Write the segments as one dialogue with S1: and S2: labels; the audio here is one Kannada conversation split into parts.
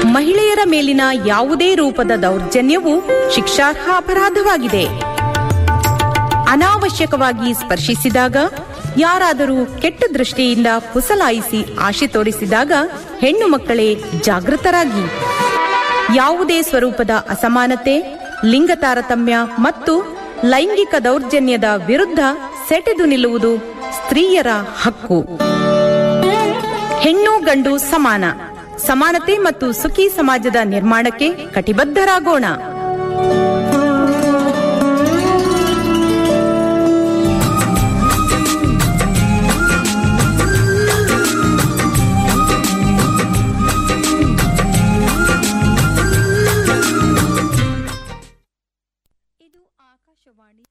S1: ಮಹಿಳೆಯರ ಮೇಲಿನ ಯಾವುದೇ ರೂಪದ ದೌರ್ಜನ್ಯವು ಶಿಕ್ಷಾರ್ಹ ಅಪರಾಧವಾಗಿದೆ ಅನಾವಶ್ಯಕವಾಗಿ ಸ್ಪರ್ಶಿಸಿದಾಗ ಯಾರಾದರೂ ಕೆಟ್ಟ ದೃಷ್ಟಿಯಿಂದ ಪುಸಲಾಯಿಸಿ ಆಶೆ ತೋರಿಸಿದಾಗ ಹೆಣ್ಣು ಮಕ್ಕಳೇ ಜಾಗೃತರಾಗಿ ಯಾವುದೇ ಸ್ವರೂಪದ ಅಸಮಾನತೆ ಲಿಂಗ ತಾರತಮ್ಯ ಮತ್ತು ಲೈಂಗಿಕ ದೌರ್ಜನ್ಯದ ವಿರುದ್ಧ ಸೆಟೆದು ನಿಲ್ಲುವುದು ಸ್ತ್ರೀಯರ ಹಕ್ಕು ಹೆಣ್ಣು ಗಂಡು ಸಮಾನ ಸಮಾನತೆ ಮತ್ತು ಸುಖಿ ಸಮಾಜದ ನಿರ್ಮಾಣಕ್ಕೆ ಕಟಿಬದ್ಧರಾಗೋಣ
S2: ಇದು ಆಕಾಶವಾಣಿ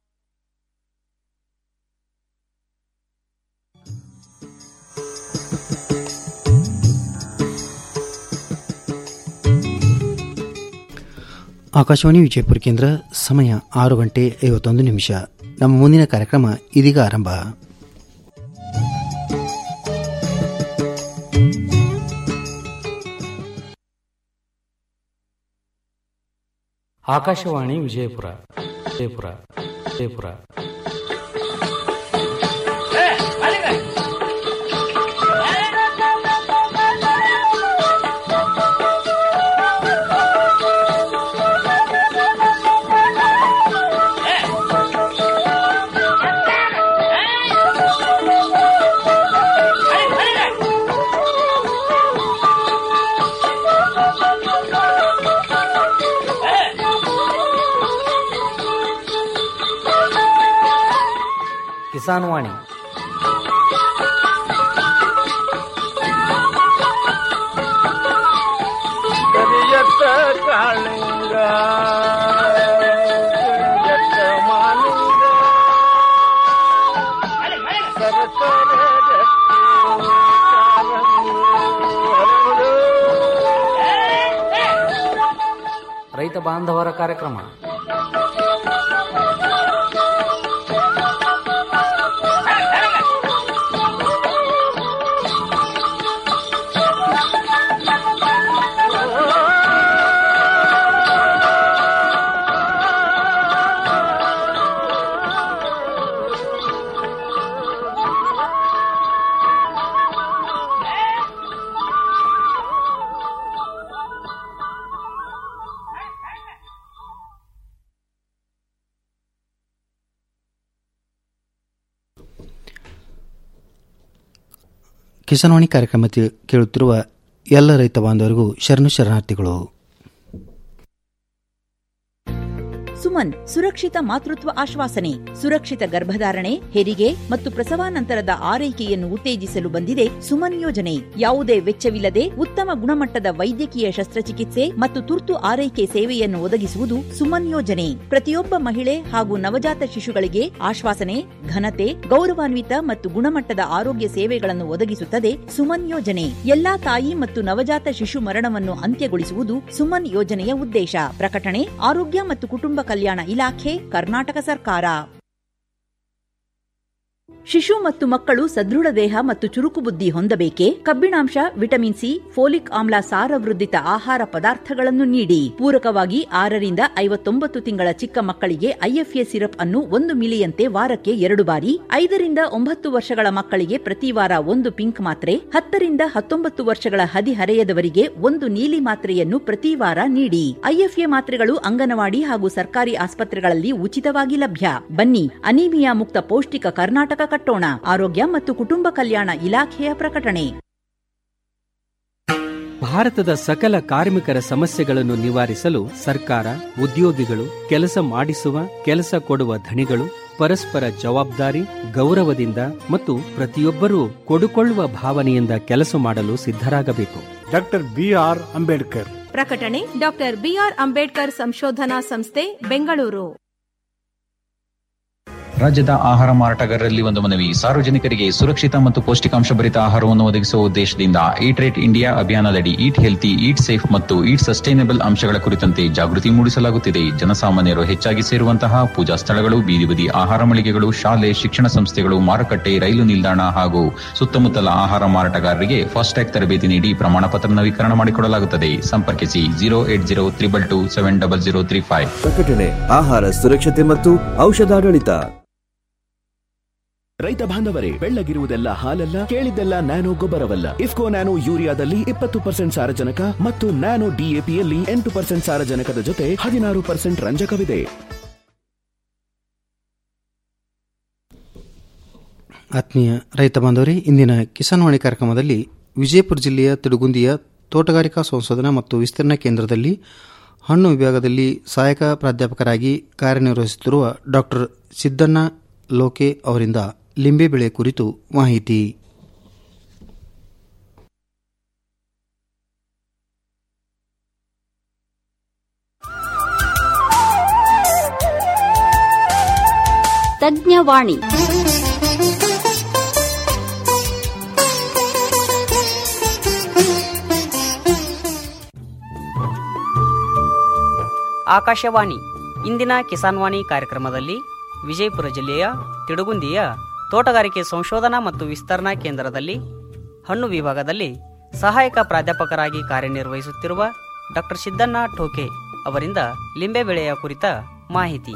S3: ಆಕಾಶವಾಣಿ ವಿಜಯಪುರ ಕೇಂದ್ರ ಸಮಯ ಆರು ಗಂಟೆ ಐವತ್ತೊಂದು ನಿಮಿಷ ನಮ್ಮ ಮುಂದಿನ ಕಾರ್ಯಕ್ರಮ ಇದೀಗ ಆರಂಭ
S4: ಆಕಾಶವಾಣಿ ವಿಜಯಪುರ ವಿಜಯಪುರ ವಿಜಯಪುರ ಕಿಸಾನ್ ವಾಣಿ
S5: ಕರಿಯತ್ತ ಕಾಳಿಂಗ ಕರಿಯತ್ತ ಮಾಲಿಂಗ ಸರಸರ ರತ್ನ ಕಾಲಂದು ಹರಡು.
S4: ರೈತ ಬಾಂಧವರ ಕಾರ್ಯಕ್ರಮ
S3: ಕಿಸಾನ್ವಾಣಿ ಕಾರ್ಯಕ್ರಮ ತಿ- ಕೇಳುತ್ತಿರುವ ಎಲ್ಲ ರೈತ ಬಾಂಧವರಿಗೂ ಶರಣು ಶರಣಾರ್ಥಿಗಳು
S6: ಸುಮನ್ ಸುರಕ್ಷಿತ ಮಾತೃತ್ವ ಆಶ್ವಾಸನೆ ಸುರಕ್ಷಿತ ಗರ್ಭಧಾರಣೆ ಹೆರಿಗೆ ಮತ್ತು ಪ್ರಸವಾನಂತರದ ಆರೈಕೆಯನ್ನು ಉತ್ತೇಜಿಸಲು ಬಂದಿದೆ ಸುಮನ್ ಯೋಜನೆ ಯಾವುದೇ ವೆಚ್ಚವಿಲ್ಲದೆ ಉತ್ತಮ ಗುಣಮಟ್ಟದ ವೈದ್ಯಕೀಯ ಶಸ್ತ್ರಚಿಕಿತ್ಸೆ ಮತ್ತು ತುರ್ತು ಆರೈಕೆ ಸೇವೆಯನ್ನು ಒದಗಿಸುವುದು ಸುಮನ್ ಯೋಜನೆ ಪ್ರತಿಯೊಬ್ಬ ಮಹಿಳೆ ಹಾಗೂ ನವಜಾತ ಶಿಶುಗಳಿಗೆ ಆಶ್ವಾಸನೆ ಘನತೆ ಗೌರವಾನ್ವಿತ ಮತ್ತು ಗುಣಮಟ್ಟದ ಆರೋಗ್ಯ ಸೇವೆಗಳನ್ನು ಒದಗಿಸುತ್ತದೆ ಸುಮನ್ ಯೋಜನೆ ಎಲ್ಲಾ ತಾಯಿ ಮತ್ತು ನವಜಾತ ಶಿಶು ಮರಣವನ್ನು ಅಂತ್ಯಗೊಳಿಸುವುದು ಸುಮನ್ ಯೋಜನೆಯ ಉದ್ದೇಶ ಪ್ರಕಟಣೆ ಆರೋಗ್ಯ ಮತ್ತು ಕುಟುಂಬ ಕಲ್ಯಾಣ ಇಲಾಖೆ ಕರ್ನಾಟಕ ಸರ್ಕಾರ ಶಿಶು ಮತ್ತು ಮಕ್ಕಳು ಸದೃಢ ದೇಹ ಮತ್ತು ಚುರುಕು ಬುದ್ಧಿ ಹೊಂದಬೇಕೆ ಕಬ್ಬಿಣಾಂಶ ವಿಟಮಿನ್ ಸಿ ಫೋಲಿಕ್ ಆಮ್ಲ ಸಾರವೃದ್ಧಿತ ಆಹಾರ ಪದಾರ್ಥಗಳನ್ನು ನೀಡಿ ಪೂರಕವಾಗಿ ಆರರಿಂದ ಐವತ್ತೊಂಬತ್ತು ತಿಂಗಳ ಚಿಕ್ಕ ಮಕ್ಕಳಿಗೆ ಐಎಫ್ಎ ಸಿರಪ್ ಅನ್ನು ಒಂದು ಮಿಲಿಯಂತೆ ವಾರಕ್ಕೆ ಎರಡು ಬಾರಿ ಐದರಿಂದ ಒಂಬತ್ತು ವರ್ಷಗಳ ಮಕ್ಕಳಿಗೆ ಪ್ರತಿ ವಾರ ಒಂದು ಪಿಂಕ್ ಮಾತ್ರೆ ಹತ್ತರಿಂದ ಹತ್ತೊಂಬತ್ತು ವರ್ಷಗಳ ಹದಿಹರೆಯದವರಿಗೆ ಒಂದು ನೀಲಿ ಮಾತ್ರೆಯನ್ನು ಪ್ರತಿ ವಾರ ನೀಡಿ ಐಎಫ್ಎ ಮಾತ್ರೆಗಳು ಅಂಗನವಾಡಿ ಹಾಗೂ ಸರ್ಕಾರಿ ಆಸ್ಪತ್ರೆಗಳಲ್ಲಿ ಉಚಿತವಾಗಿ ಲಭ್ಯ ಬನ್ನಿ ಅನೀಮಿಯಾ ಮುಕ್ತ ಪೌಷ್ಟಿಕ ಕರ್ನಾಟಕ ಕಟ್ಟೋಣ ಆರೋಗ್ಯ ಮತ್ತು ಕುಟುಂಬ ಕಲ್ಯಾಣ ಇಲಾಖೆಯ ಪ್ರಕಟಣೆ
S7: ಭಾರತದ ಸಕಲ ಕಾರ್ಮಿಕರ ಸಮಸ್ಯೆಗಳನ್ನು ನಿವಾರಿಸಲು ಸರ್ಕಾರ ಉದ್ಯೋಗಿಗಳು ಕೆಲಸ ಮಾಡಿಸುವ ಕೆಲಸ ಕೊಡುವ ಧಣಿಗಳು ಪರಸ್ಪರ ಜವಾಬ್ದಾರಿ ಗೌರವದಿಂದ ಮತ್ತು ಪ್ರತಿಯೊಬ್ಬರೂ ಕೊಡುಕೊಳ್ಳುವ ಭಾವನೆಯಿಂದ ಕೆಲಸ ಮಾಡಲು ಸಿದ್ಧರಾಗಬೇಕು
S8: ಡಾಕ್ಟರ್ ಬಿ ಆರ್ ಅಂಬೇಡ್ಕರ್
S2: ಪ್ರಕಟಣೆ ಡಾಕ್ಟರ್ ಬಿಆರ್ ಅಂಬೇಡ್ಕರ್ ಸಂಶೋಧನಾ ಸಂಸ್ಥೆ ಬೆಂಗಳೂರು
S9: ರಾಜ್ಯದ ಆಹಾರ ಮಾರಾಟಗಾರರಲ್ಲಿ ಒಂದು ಮನವಿ ಸಾರ್ವಜನಿಕರಿಗೆ ಸುರಕ್ಷಿತ ಮತ್ತು ಪೌಷ್ಟಿಕಾಂಶ ಭರಿತ ಆಹಾರವನ್ನು ಒದಗಿಸುವ ಉದ್ದೇಶದಿಂದ ಈಟ್ ರೇಟ್ ಇಂಡಿಯಾ ಅಭಿಯಾನದಡಿ ಈಟ್ ಹೆಲ್ತಿ ಈಟ್ ಸೇಫ್ ಮತ್ತು ಈಟ್ ಸಸ್ಟೈನಬಲ್ ಅಂಶಗಳ ಕುರಿತಂತೆ ಜಾಗೃತಿ ಮೂಡಿಸಲಾಗುತ್ತಿದೆ ಜನಸಾಮಾನ್ಯರು ಹೆಚ್ಚಾಗಿ ಸೇರುವಂತಹ ಪೂಜಾ ಸ್ಥಳಗಳು ಬೀದಿ ಬದಿ ಆಹಾರ ಮಳಿಗೆಗಳು ಶಾಲೆ ಶಿಕ್ಷಣ ಸಂಸ್ಥೆಗಳು ಮಾರುಕಟ್ಟೆ ರೈಲು ನಿಲ್ದಾಣ ಹಾಗೂ ಸುತ್ತಮುತ್ತಲ ಆಹಾರ ಮಾರಾಟಗಾರರಿಗೆ ಫಾಸ್ಟ್ಯಾಗ್ ತರಬೇತಿ ನೀಡಿ ಪ್ರಮಾಣ ಪತ್ರ ನವೀಕರಣ ಮಾಡಿಕೊಡಲಾಗುತ್ತದೆ ಸಂಪರ್ಕಿಸಿ zero eight zero triple two seven double zero three five
S10: ಪ್ರಕಟಣೆ ಆಹಾರ ಸುರಕ್ಷತೆ ಮತ್ತು ಔಷಧಾಡಳಿತ
S11: ರೈತ ಬಾಂಧವರೇ ಬೆಳ್ಳಗಿರುವುದೆಲ್ಲ ಹಾಲಲ್ಲ ಕೇಳಿದ್ದೆಲ್ಲ ನ್ಯಾನೋ ಗೊಬ್ಬರವಲ್ಲ ಇಫ್ಕೋ ನ್ಯಾನೋ ಯೂರಿಯಾದಲ್ಲಿ ಇಪ್ಪತ್ತು ಪರ್ಸೆಂಟ್ ಸಾರಜನಕ ಮತ್ತು ನ್ಯಾನೋ ಡಿಎಪಿಯಲ್ಲಿ ಎಂಟು ಪರ್ಸೆಂಟ್ ಸಾರಜನಕದ ಜೊತೆ ಹದಿನಾರು ಪರ್ಸೆಂಟ್ ರಂಜಕವಿದೆ
S3: ಆತ್ಮೀಯ ರೈತ ಬಾಂಧವರೇ ಇಂದಿನ ಕಿಸಾನ್ವಾಣಿ ಕಾರ್ಯಕ್ರಮದಲ್ಲಿ ವಿಜಯಪುರ ಜಿಲ್ಲೆಯ ತಿಡುಗುಂದಿಯ ತೋಟಗಾರಿಕಾ ಸಂಶೋಧನಾ ಮತ್ತು ವಿಸ್ತರಣಾ ಕೇಂದ್ರದಲ್ಲಿ ಹಣ್ಣು ವಿಭಾಗದಲ್ಲಿ ಸಹಾಯಕ ಪ್ರಾಧ್ಯಾಪಕರಾಗಿ ಕಾರ್ಯನಿರ್ವಹಿಸುತ್ತಿರುವ ಡಾಕ್ಟರ್ ಸಿದ್ದಣ್ಣ ಲೋಕೆ ಅವರಿಂದ ಲಿಂಬೆ ಬೆಳೆ ಕುರಿತು ಮಾಹಿತಿ
S12: ತಜ್ಞವಾಣಿ
S13: ಆಕಾಶವಾಣಿ ಇಂದಿನ ಕಿಸಾನ್ವಾಣಿ ಕಾರ್ಯಕ್ರಮದಲ್ಲಿ ವಿಜಯಪುರ ಜಿಲ್ಲೆಯ ತಿಡುಗುಂದಿಯ ತೋಟಗಾರಿಕೆ ಸಂಶೋಧನಾ ಮತ್ತು ವಿಸ್ತರಣಾ ಕೇಂದ್ರದಲ್ಲಿ ಹಣ್ಣು ವಿಭಾಗದಲ್ಲಿ ಸಹಾಯಕ ಪ್ರಾಧ್ಯಾಪಕರಾಗಿ ಕಾರ್ಯನಿರ್ವಹಿಸುತ್ತಿರುವ ಡಾಕ್ಟರ್ ಸಿದ್ದಣ್ಣ ಠೋಕೆ ಅವರಿಂದ ಲಿಂಬೆ ಬೆಳೆಯ ಕುರಿತ ಮಾಹಿತಿ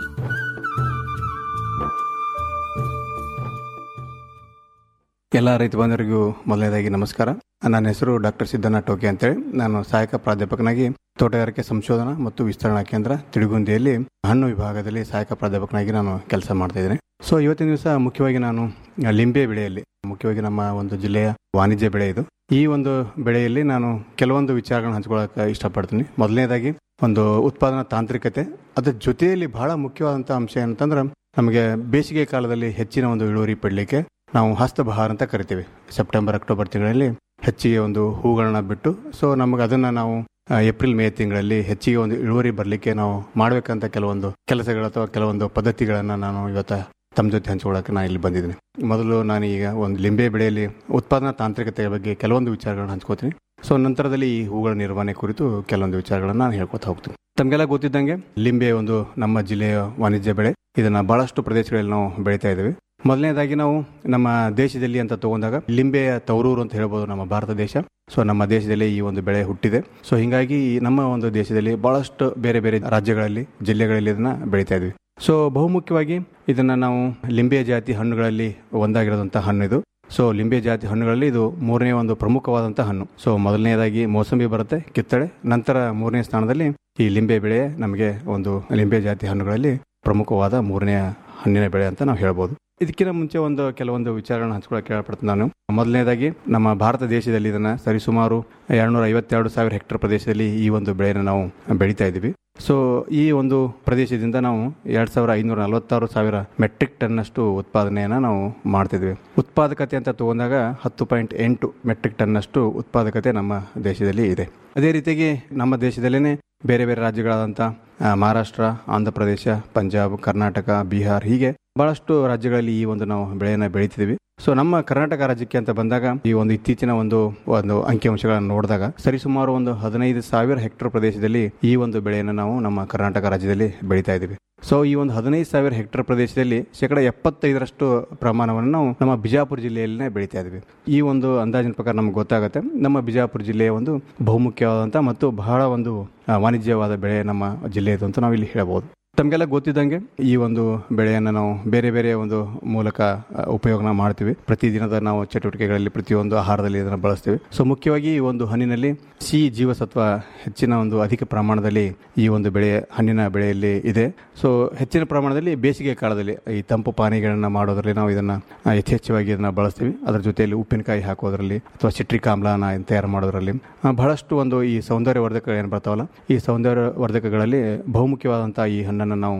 S14: ಎಲ್ಲ ರೈತ ಬಾಂಧವರಿಗೂ ಮೊದಲನೇದಾಗಿ ನಮಸ್ಕಾರ ನನ್ನ ಹೆಸರು ಡಾಕ್ಟರ್ ಸಿದ್ದಣ್ಣ ಟೋಕೆ ಅಂತೇಳಿ ನಾನು ಸಹಾಯಕ ಪ್ರಾಧ್ಯಾಪಕನಾಗಿ ತೋಟಗಾರಿಕೆ ಸಂಶೋಧನಾ ಮತ್ತು ವಿಸ್ತರಣಾ ಕೇಂದ್ರ ತಿಳುಗುಂದಿಯಲ್ಲಿ ಹಣ್ಣು ವಿಭಾಗದಲ್ಲಿ ಸಹಾಯಕ ಪ್ರಾಧ್ಯಾಪಕನಾಗಿ ನಾನು ಕೆಲಸ ಮಾಡ್ತಾ ಇದ್ದೇನೆ ಸೊ ಇವತ್ತಿನ ದಿವಸ ಮುಖ್ಯವಾಗಿ ನಾನು ಲಿಂಬೆ ಬೆಳೆಯಲ್ಲಿ ಮುಖ್ಯವಾಗಿ ನಮ್ಮ ಒಂದು ಜಿಲ್ಲೆಯ ವಾಣಿಜ್ಯ ಬೆಳೆ ಇದು ಈ ಒಂದು ಬೆಳೆಯಲ್ಲಿ ನಾನು ಕೆಲವೊಂದು ವಿಚಾರಗಳನ್ನ ಹಂಚ್ಕೊಳ್ಳೋಕೆ ಇಷ್ಟಪಡ್ತೀನಿ ಮೊದಲನೇದಾಗಿ ಒಂದು ಉತ್ಪಾದನಾ ತಾಂತ್ರಿಕತೆ ಅದರ ಜೊತೆಯಲ್ಲಿ ಬಹಳ ಮುಖ್ಯವಾದಂಥ ಅಂಶ ಏನಂತಂದ್ರೆ ನಮಗೆ ಬೇಸಿಗೆ ಕಾಲದಲ್ಲಿ ಹೆಚ್ಚಿನ ಒಂದು ಇಳುವರಿ ಪಡಲಿಕ್ಕೆ ನಾವು ಹಸ್ತಬಹಾರ ಅಂತ ಕರಿತೀವಿ ಸೆಪ್ಟೆಂಬರ್ ಅಕ್ಟೋಬರ್ ತಿಂಗಳಲ್ಲಿ ಹೆಚ್ಚಿಗೆ ಒಂದು ಹೂಗಳನ್ನ ಬಿಟ್ಟು ಸೊ ನಮಗೆ ಅದನ್ನ ನಾವು ಆ, ಏಪ್ರಿಲ್ ಮೇ ತಿಂಗಳಲ್ಲಿ ಹೆಚ್ಚಿಗೆ ಒಂದು ಇಳುವರಿ ಬರಲಿಕ್ಕೆ ನಾವು ಮಾಡಬೇಕಂತ ಕೆಲವೊಂದು ಕೆಲಸಗಳು ಅಥವಾ ಕೆಲವೊಂದು ಪದ್ಧತಿಗಳನ್ನು ನಾನು ಇವತ್ತು ತಮ್ಮ ಜೊತೆ ಹಂಚ್ಕೊಳ್ಳೋಕೆ ನಾನು ಇಲ್ಲಿ ಬಂದಿದ್ದೀನಿ ಮೊದಲು ನಾನು ಈಗ ಒಂದು ಲಿಂಬೆ ಬೆಳೆಯಲ್ಲಿ ಉತ್ಪಾದನಾ ತಾಂತ್ರಿಕತೆಯ ಬಗ್ಗೆ ಕೆಲವೊಂದು ವಿಚಾರಗಳನ್ನ ಹಂಚ್ಕೋತೀನಿ ಸೊ ನಂತರದಲ್ಲಿ ಈ ಹೂಗಳ ನಿರ್ವಹಣೆ ಕುರಿತು ಕೆಲವೊಂದು ವಿಚಾರಗಳನ್ನ ನಾನು ಹೇಳ್ಕೊತಾ ಹೋಗ್ತೀನಿ ತಮಗೆಲ್ಲ ಗೊತ್ತಿದ್ದಂಗೆ ಲಿಂಬೆ ಒಂದು ನಮ್ಮ ಜಿಲ್ಲೆಯ ವಾಣಿಜ್ಯ ಬೆಳೆ ಇದನ್ನ ಬಹಳಷ್ಟು ಪ್ರದೇಶಗಳಲ್ಲಿ ನಾವು ಬೆಳೀತಾ ಇದ್ದೀವಿ ಮೊದಲನೇದಾಗಿ ನಾವು ನಮ್ಮ ದೇಶದಲ್ಲಿ ಅಂತ ತಗೊಂಡಾಗ ಲಿಂಬೆಯ ತವರೂರು ಅಂತ ಹೇಳ್ಬೋದು ನಮ್ಮ ಭಾರತ ದೇಶ ಸೊ ನಮ್ಮ ದೇಶದಲ್ಲಿ ಈ ಒಂದು ಬೆಳೆ ಹುಟ್ಟಿದೆ ಸೊ ಹಿಂಗಾಗಿ ಈ ನಮ್ಮ ಒಂದು ದೇಶದಲ್ಲಿ ಬಹಳಷ್ಟು ಬೇರೆ ಬೇರೆ ರಾಜ್ಯಗಳಲ್ಲಿ ಜಿಲ್ಲೆಗಳಲ್ಲಿ ಇದನ್ನ ಬೆಳೀತಾ ಇದ್ವಿ ಸೊ ಬಹುಮುಖ್ಯವಾಗಿ ಇದನ್ನ ನಾವು ಲಿಂಬೆ ಜಾತಿ ಹಣ್ಣುಗಳಲ್ಲಿ ಒಂದಾಗಿರೋದಂಥ ಹಣ್ಣು ಇದು ಸೊ ಲಿಂಬೆ ಜಾತಿ ಹಣ್ಣುಗಳಲ್ಲಿ ಇದು ಮೂರನೇ ಒಂದು ಪ್ರಮುಖವಾದಂಥ ಹಣ್ಣು ಸೊ ಮೊದಲನೇದಾಗಿ ಮೋಸಂಬಿ ಬರುತ್ತೆ ಕಿತ್ತಳೆ ನಂತರ ಮೂರನೇ ಸ್ಥಾನದಲ್ಲಿ ಈ ಲಿಂಬೆ ಬೆಳೆ ನಮಗೆ ಒಂದು ಲಿಂಬೆ ಜಾತಿ ಹಣ್ಣುಗಳಲ್ಲಿ ಪ್ರಮುಖವಾದ ಮೂರನೇ ಹಣ್ಣಿನ ಬೆಳೆ ಅಂತ ನಾವು ಹೇಳ್ಬೋದು ಇದಕ್ಕಿಂತ ಮುಂಚೆ ಒಂದು ಕೆಲವೊಂದು ವಿಚಾರಗಳನ್ನ ಹಂಚ್ಕೊಳ್ಳೋಕೆ ಕೇಳ್ಪಡ್ತೀನಿ ನಾನು ಮೊದಲನೇದಾಗಿ ನಮ್ಮ ಭಾರತ ದೇಶದಲ್ಲಿ ಇದನ್ನ ಸರಿಸುಮಾರು ಎರಡ್ನೂರ ಐವತ್ತೆರಡು ಸಾವಿರ ಹೆಕ್ಟರ್ ಪ್ರದೇಶದಲ್ಲಿ ಈ ಒಂದು ಬೆಳೆಯನ್ನು ನಾವು ಬೆಳೀತಾ ಇದ್ದೀವಿ ಸೊ ಈ ಒಂದು ಪ್ರದೇಶದಿಂದ ನಾವು ಎರಡ್ ಸಾವಿರ ಐನೂರ ನಲವತ್ತಾರು ಸಾವಿರ ಮೆಟ್ರಿಕ್ ಟನ್ ಅಷ್ಟು ಉತ್ಪಾದನೆಯನ್ನ ನಾವು ಮಾಡ್ತಿದ್ವಿ ಉತ್ಪಾದಕತೆ ಅಂತ ತಗೊಂಡಾಗ ಹತ್ತು ಪಾಯಿಂಟ್ ಎಂಟು ಮೆಟ್ರಿಕ್ ಟನ್ ಅಷ್ಟು ಉತ್ಪಾದಕತೆ ನಮ್ಮ ದೇಶದಲ್ಲಿ ಇದೆ ಅದೇ ರೀತಿಯಾಗಿ ನಮ್ಮ ದೇಶದಲ್ಲೇ ಬೇರೆ ಬೇರೆ ರಾಜ್ಯಗಳಾದಂಥ ಆ, ಮಹಾರಾಷ್ಟ್ರ ಆಂಧ್ರ ಪ್ರದೇಶ ಪಂಜಾಬ್ ಕರ್ನಾಟಕ ಬಿಹಾರ್ ಹೀಗೆ ಬಹಳಷ್ಟು ರಾಜ್ಯಗಳಲ್ಲಿ ಈ ಒಂದು ನಾವು ಬೆಳೆಯನ್ನು ಬೆಳೀತಿದ್ದೀವಿ ಸೊ ನಮ್ಮ ಕರ್ನಾಟಕ ರಾಜ್ಯಕ್ಕೆ ಅಂತ ಬಂದಾಗ ಈ ಒಂದು ಇತ್ತೀಚಿನ ಒಂದು ಒಂದು ಅಂಕಿಅಂಶಗಳನ್ನು ನೋಡಿದಾಗ ಸರಿಸುಮಾರು ಒಂದು ಹದಿನೈದು ಸಾವಿರ ಹೆಕ್ಟರ್ ಪ್ರದೇಶದಲ್ಲಿ ಈ ಒಂದು ಬೆಳೆಯನ್ನು ನಾವು ನಮ್ಮ ಕರ್ನಾಟಕ ರಾಜ್ಯದಲ್ಲಿ ಬೆಳೀತಾ ಇದ್ದೀವಿ ಸೊ ಈ ಒಂದು ಹದಿನೈದು ಸಾವಿರ ಹೆಕ್ಟರ್ ಪ್ರದೇಶದಲ್ಲಿ ಶೇಕಡ ಎಪ್ಪತ್ತೈದರಷ್ಟು ಪ್ರಮಾಣವನ್ನು ನಾವು ನಮ್ಮ ಬಿಜಾಪುರ ಜಿಲ್ಲೆಯಲ್ಲೇ ಬೆಳೀತಾ ಇದ್ದೀವಿ ಈ ಒಂದು ಅಂದಾಜಿನ ಪ್ರಕಾರ ನಮ್ಗೆ ಗೊತ್ತಾಗುತ್ತೆ ನಮ್ಮ ಬಿಜಾಪುರ ಜಿಲ್ಲೆಯ ಒಂದು ಬಹುಮುಖ್ಯವಾದಂಥ ಮತ್ತು ಬಹಳ ಒಂದು ಆ, ವಾಣಿಜ್ಯವಾದ ಬೆಳೆ ನಮ್ಮ ಜಿಲ್ಲೆಯದು ಅಂತ ನಾವು ಇಲ್ಲಿ ಹೇಳ್ಬೋದು ತಮಗೆಲ್ಲ ಗೊತ್ತಿದ್ದಂಗೆ ಈ ಒಂದು ಬೆಳೆಯನ್ನು ನಾವು ಬೇರೆ ಬೇರೆ ಒಂದು ಮೂಲಕ ಆ, ಉಪಯೋಗನ ಮಾಡ್ತೀವಿ ಪ್ರತಿದಿನದ ನಾವು ಚಟುವಟಿಕೆಗಳಲ್ಲಿ ಪ್ರತಿಯೊಂದು ಆಹಾರದಲ್ಲಿ ಇದನ್ನು ಬಳಸ್ತೀವಿ ಸೊ ಮುಖ್ಯವಾಗಿ ಈ ಒಂದು ಹಣ್ಣಿನಲ್ಲಿ ಸಿಹಿ ಜೀವಸತ್ವ ಹೆಚ್ಚಿನ ಒಂದು ಅಧಿಕ ಪ್ರಮಾಣದಲ್ಲಿ ಈ ಒಂದು ಬೆಳೆ ಹಣ್ಣಿನ ಬೆಳೆಯಲ್ಲಿ ಇದೆ ಸೊ ಹೆಚ್ಚಿನ ಪ್ರಮಾಣದಲ್ಲಿ ಬೇಸಿಗೆ ಕಾಲದಲ್ಲಿ ಈ ತಂಪು ಪಾನೀಯಗಳನ್ನು ಮಾಡೋದ್ರಲ್ಲಿ ನಾವು ಇದನ್ನು ಆ, ಯಥೇಚ್ಛವಾಗಿ ಇದನ್ನು ಬಳಸ್ತೀವಿ ಅದರ ಜೊತೆಯಲ್ಲಿ ಉಪ್ಪಿನಕಾಯಿ ಹಾಕೋದ್ರಲ್ಲಿ ಅಥವಾ ಸಿಟ್ರಿಕ್ ಆಮ್ಲನ ತಯಾರು ಮಾಡೋದ್ರಲ್ಲಿ ಆ, ಬಹಳಷ್ಟು ಒಂದು ಈ ಸೌಂದರ್ಯವರ್ಧಕ ಏನು ಬರ್ತಾವಲ್ಲ ಈ ಸೌಂದರ್ಯವರ್ಧಕಗಳಲ್ಲಿ ಬಹುಮುಖ್ಯವಾದಂಥ ಈ ಹಣ್ಣನ್ನು ನಾವು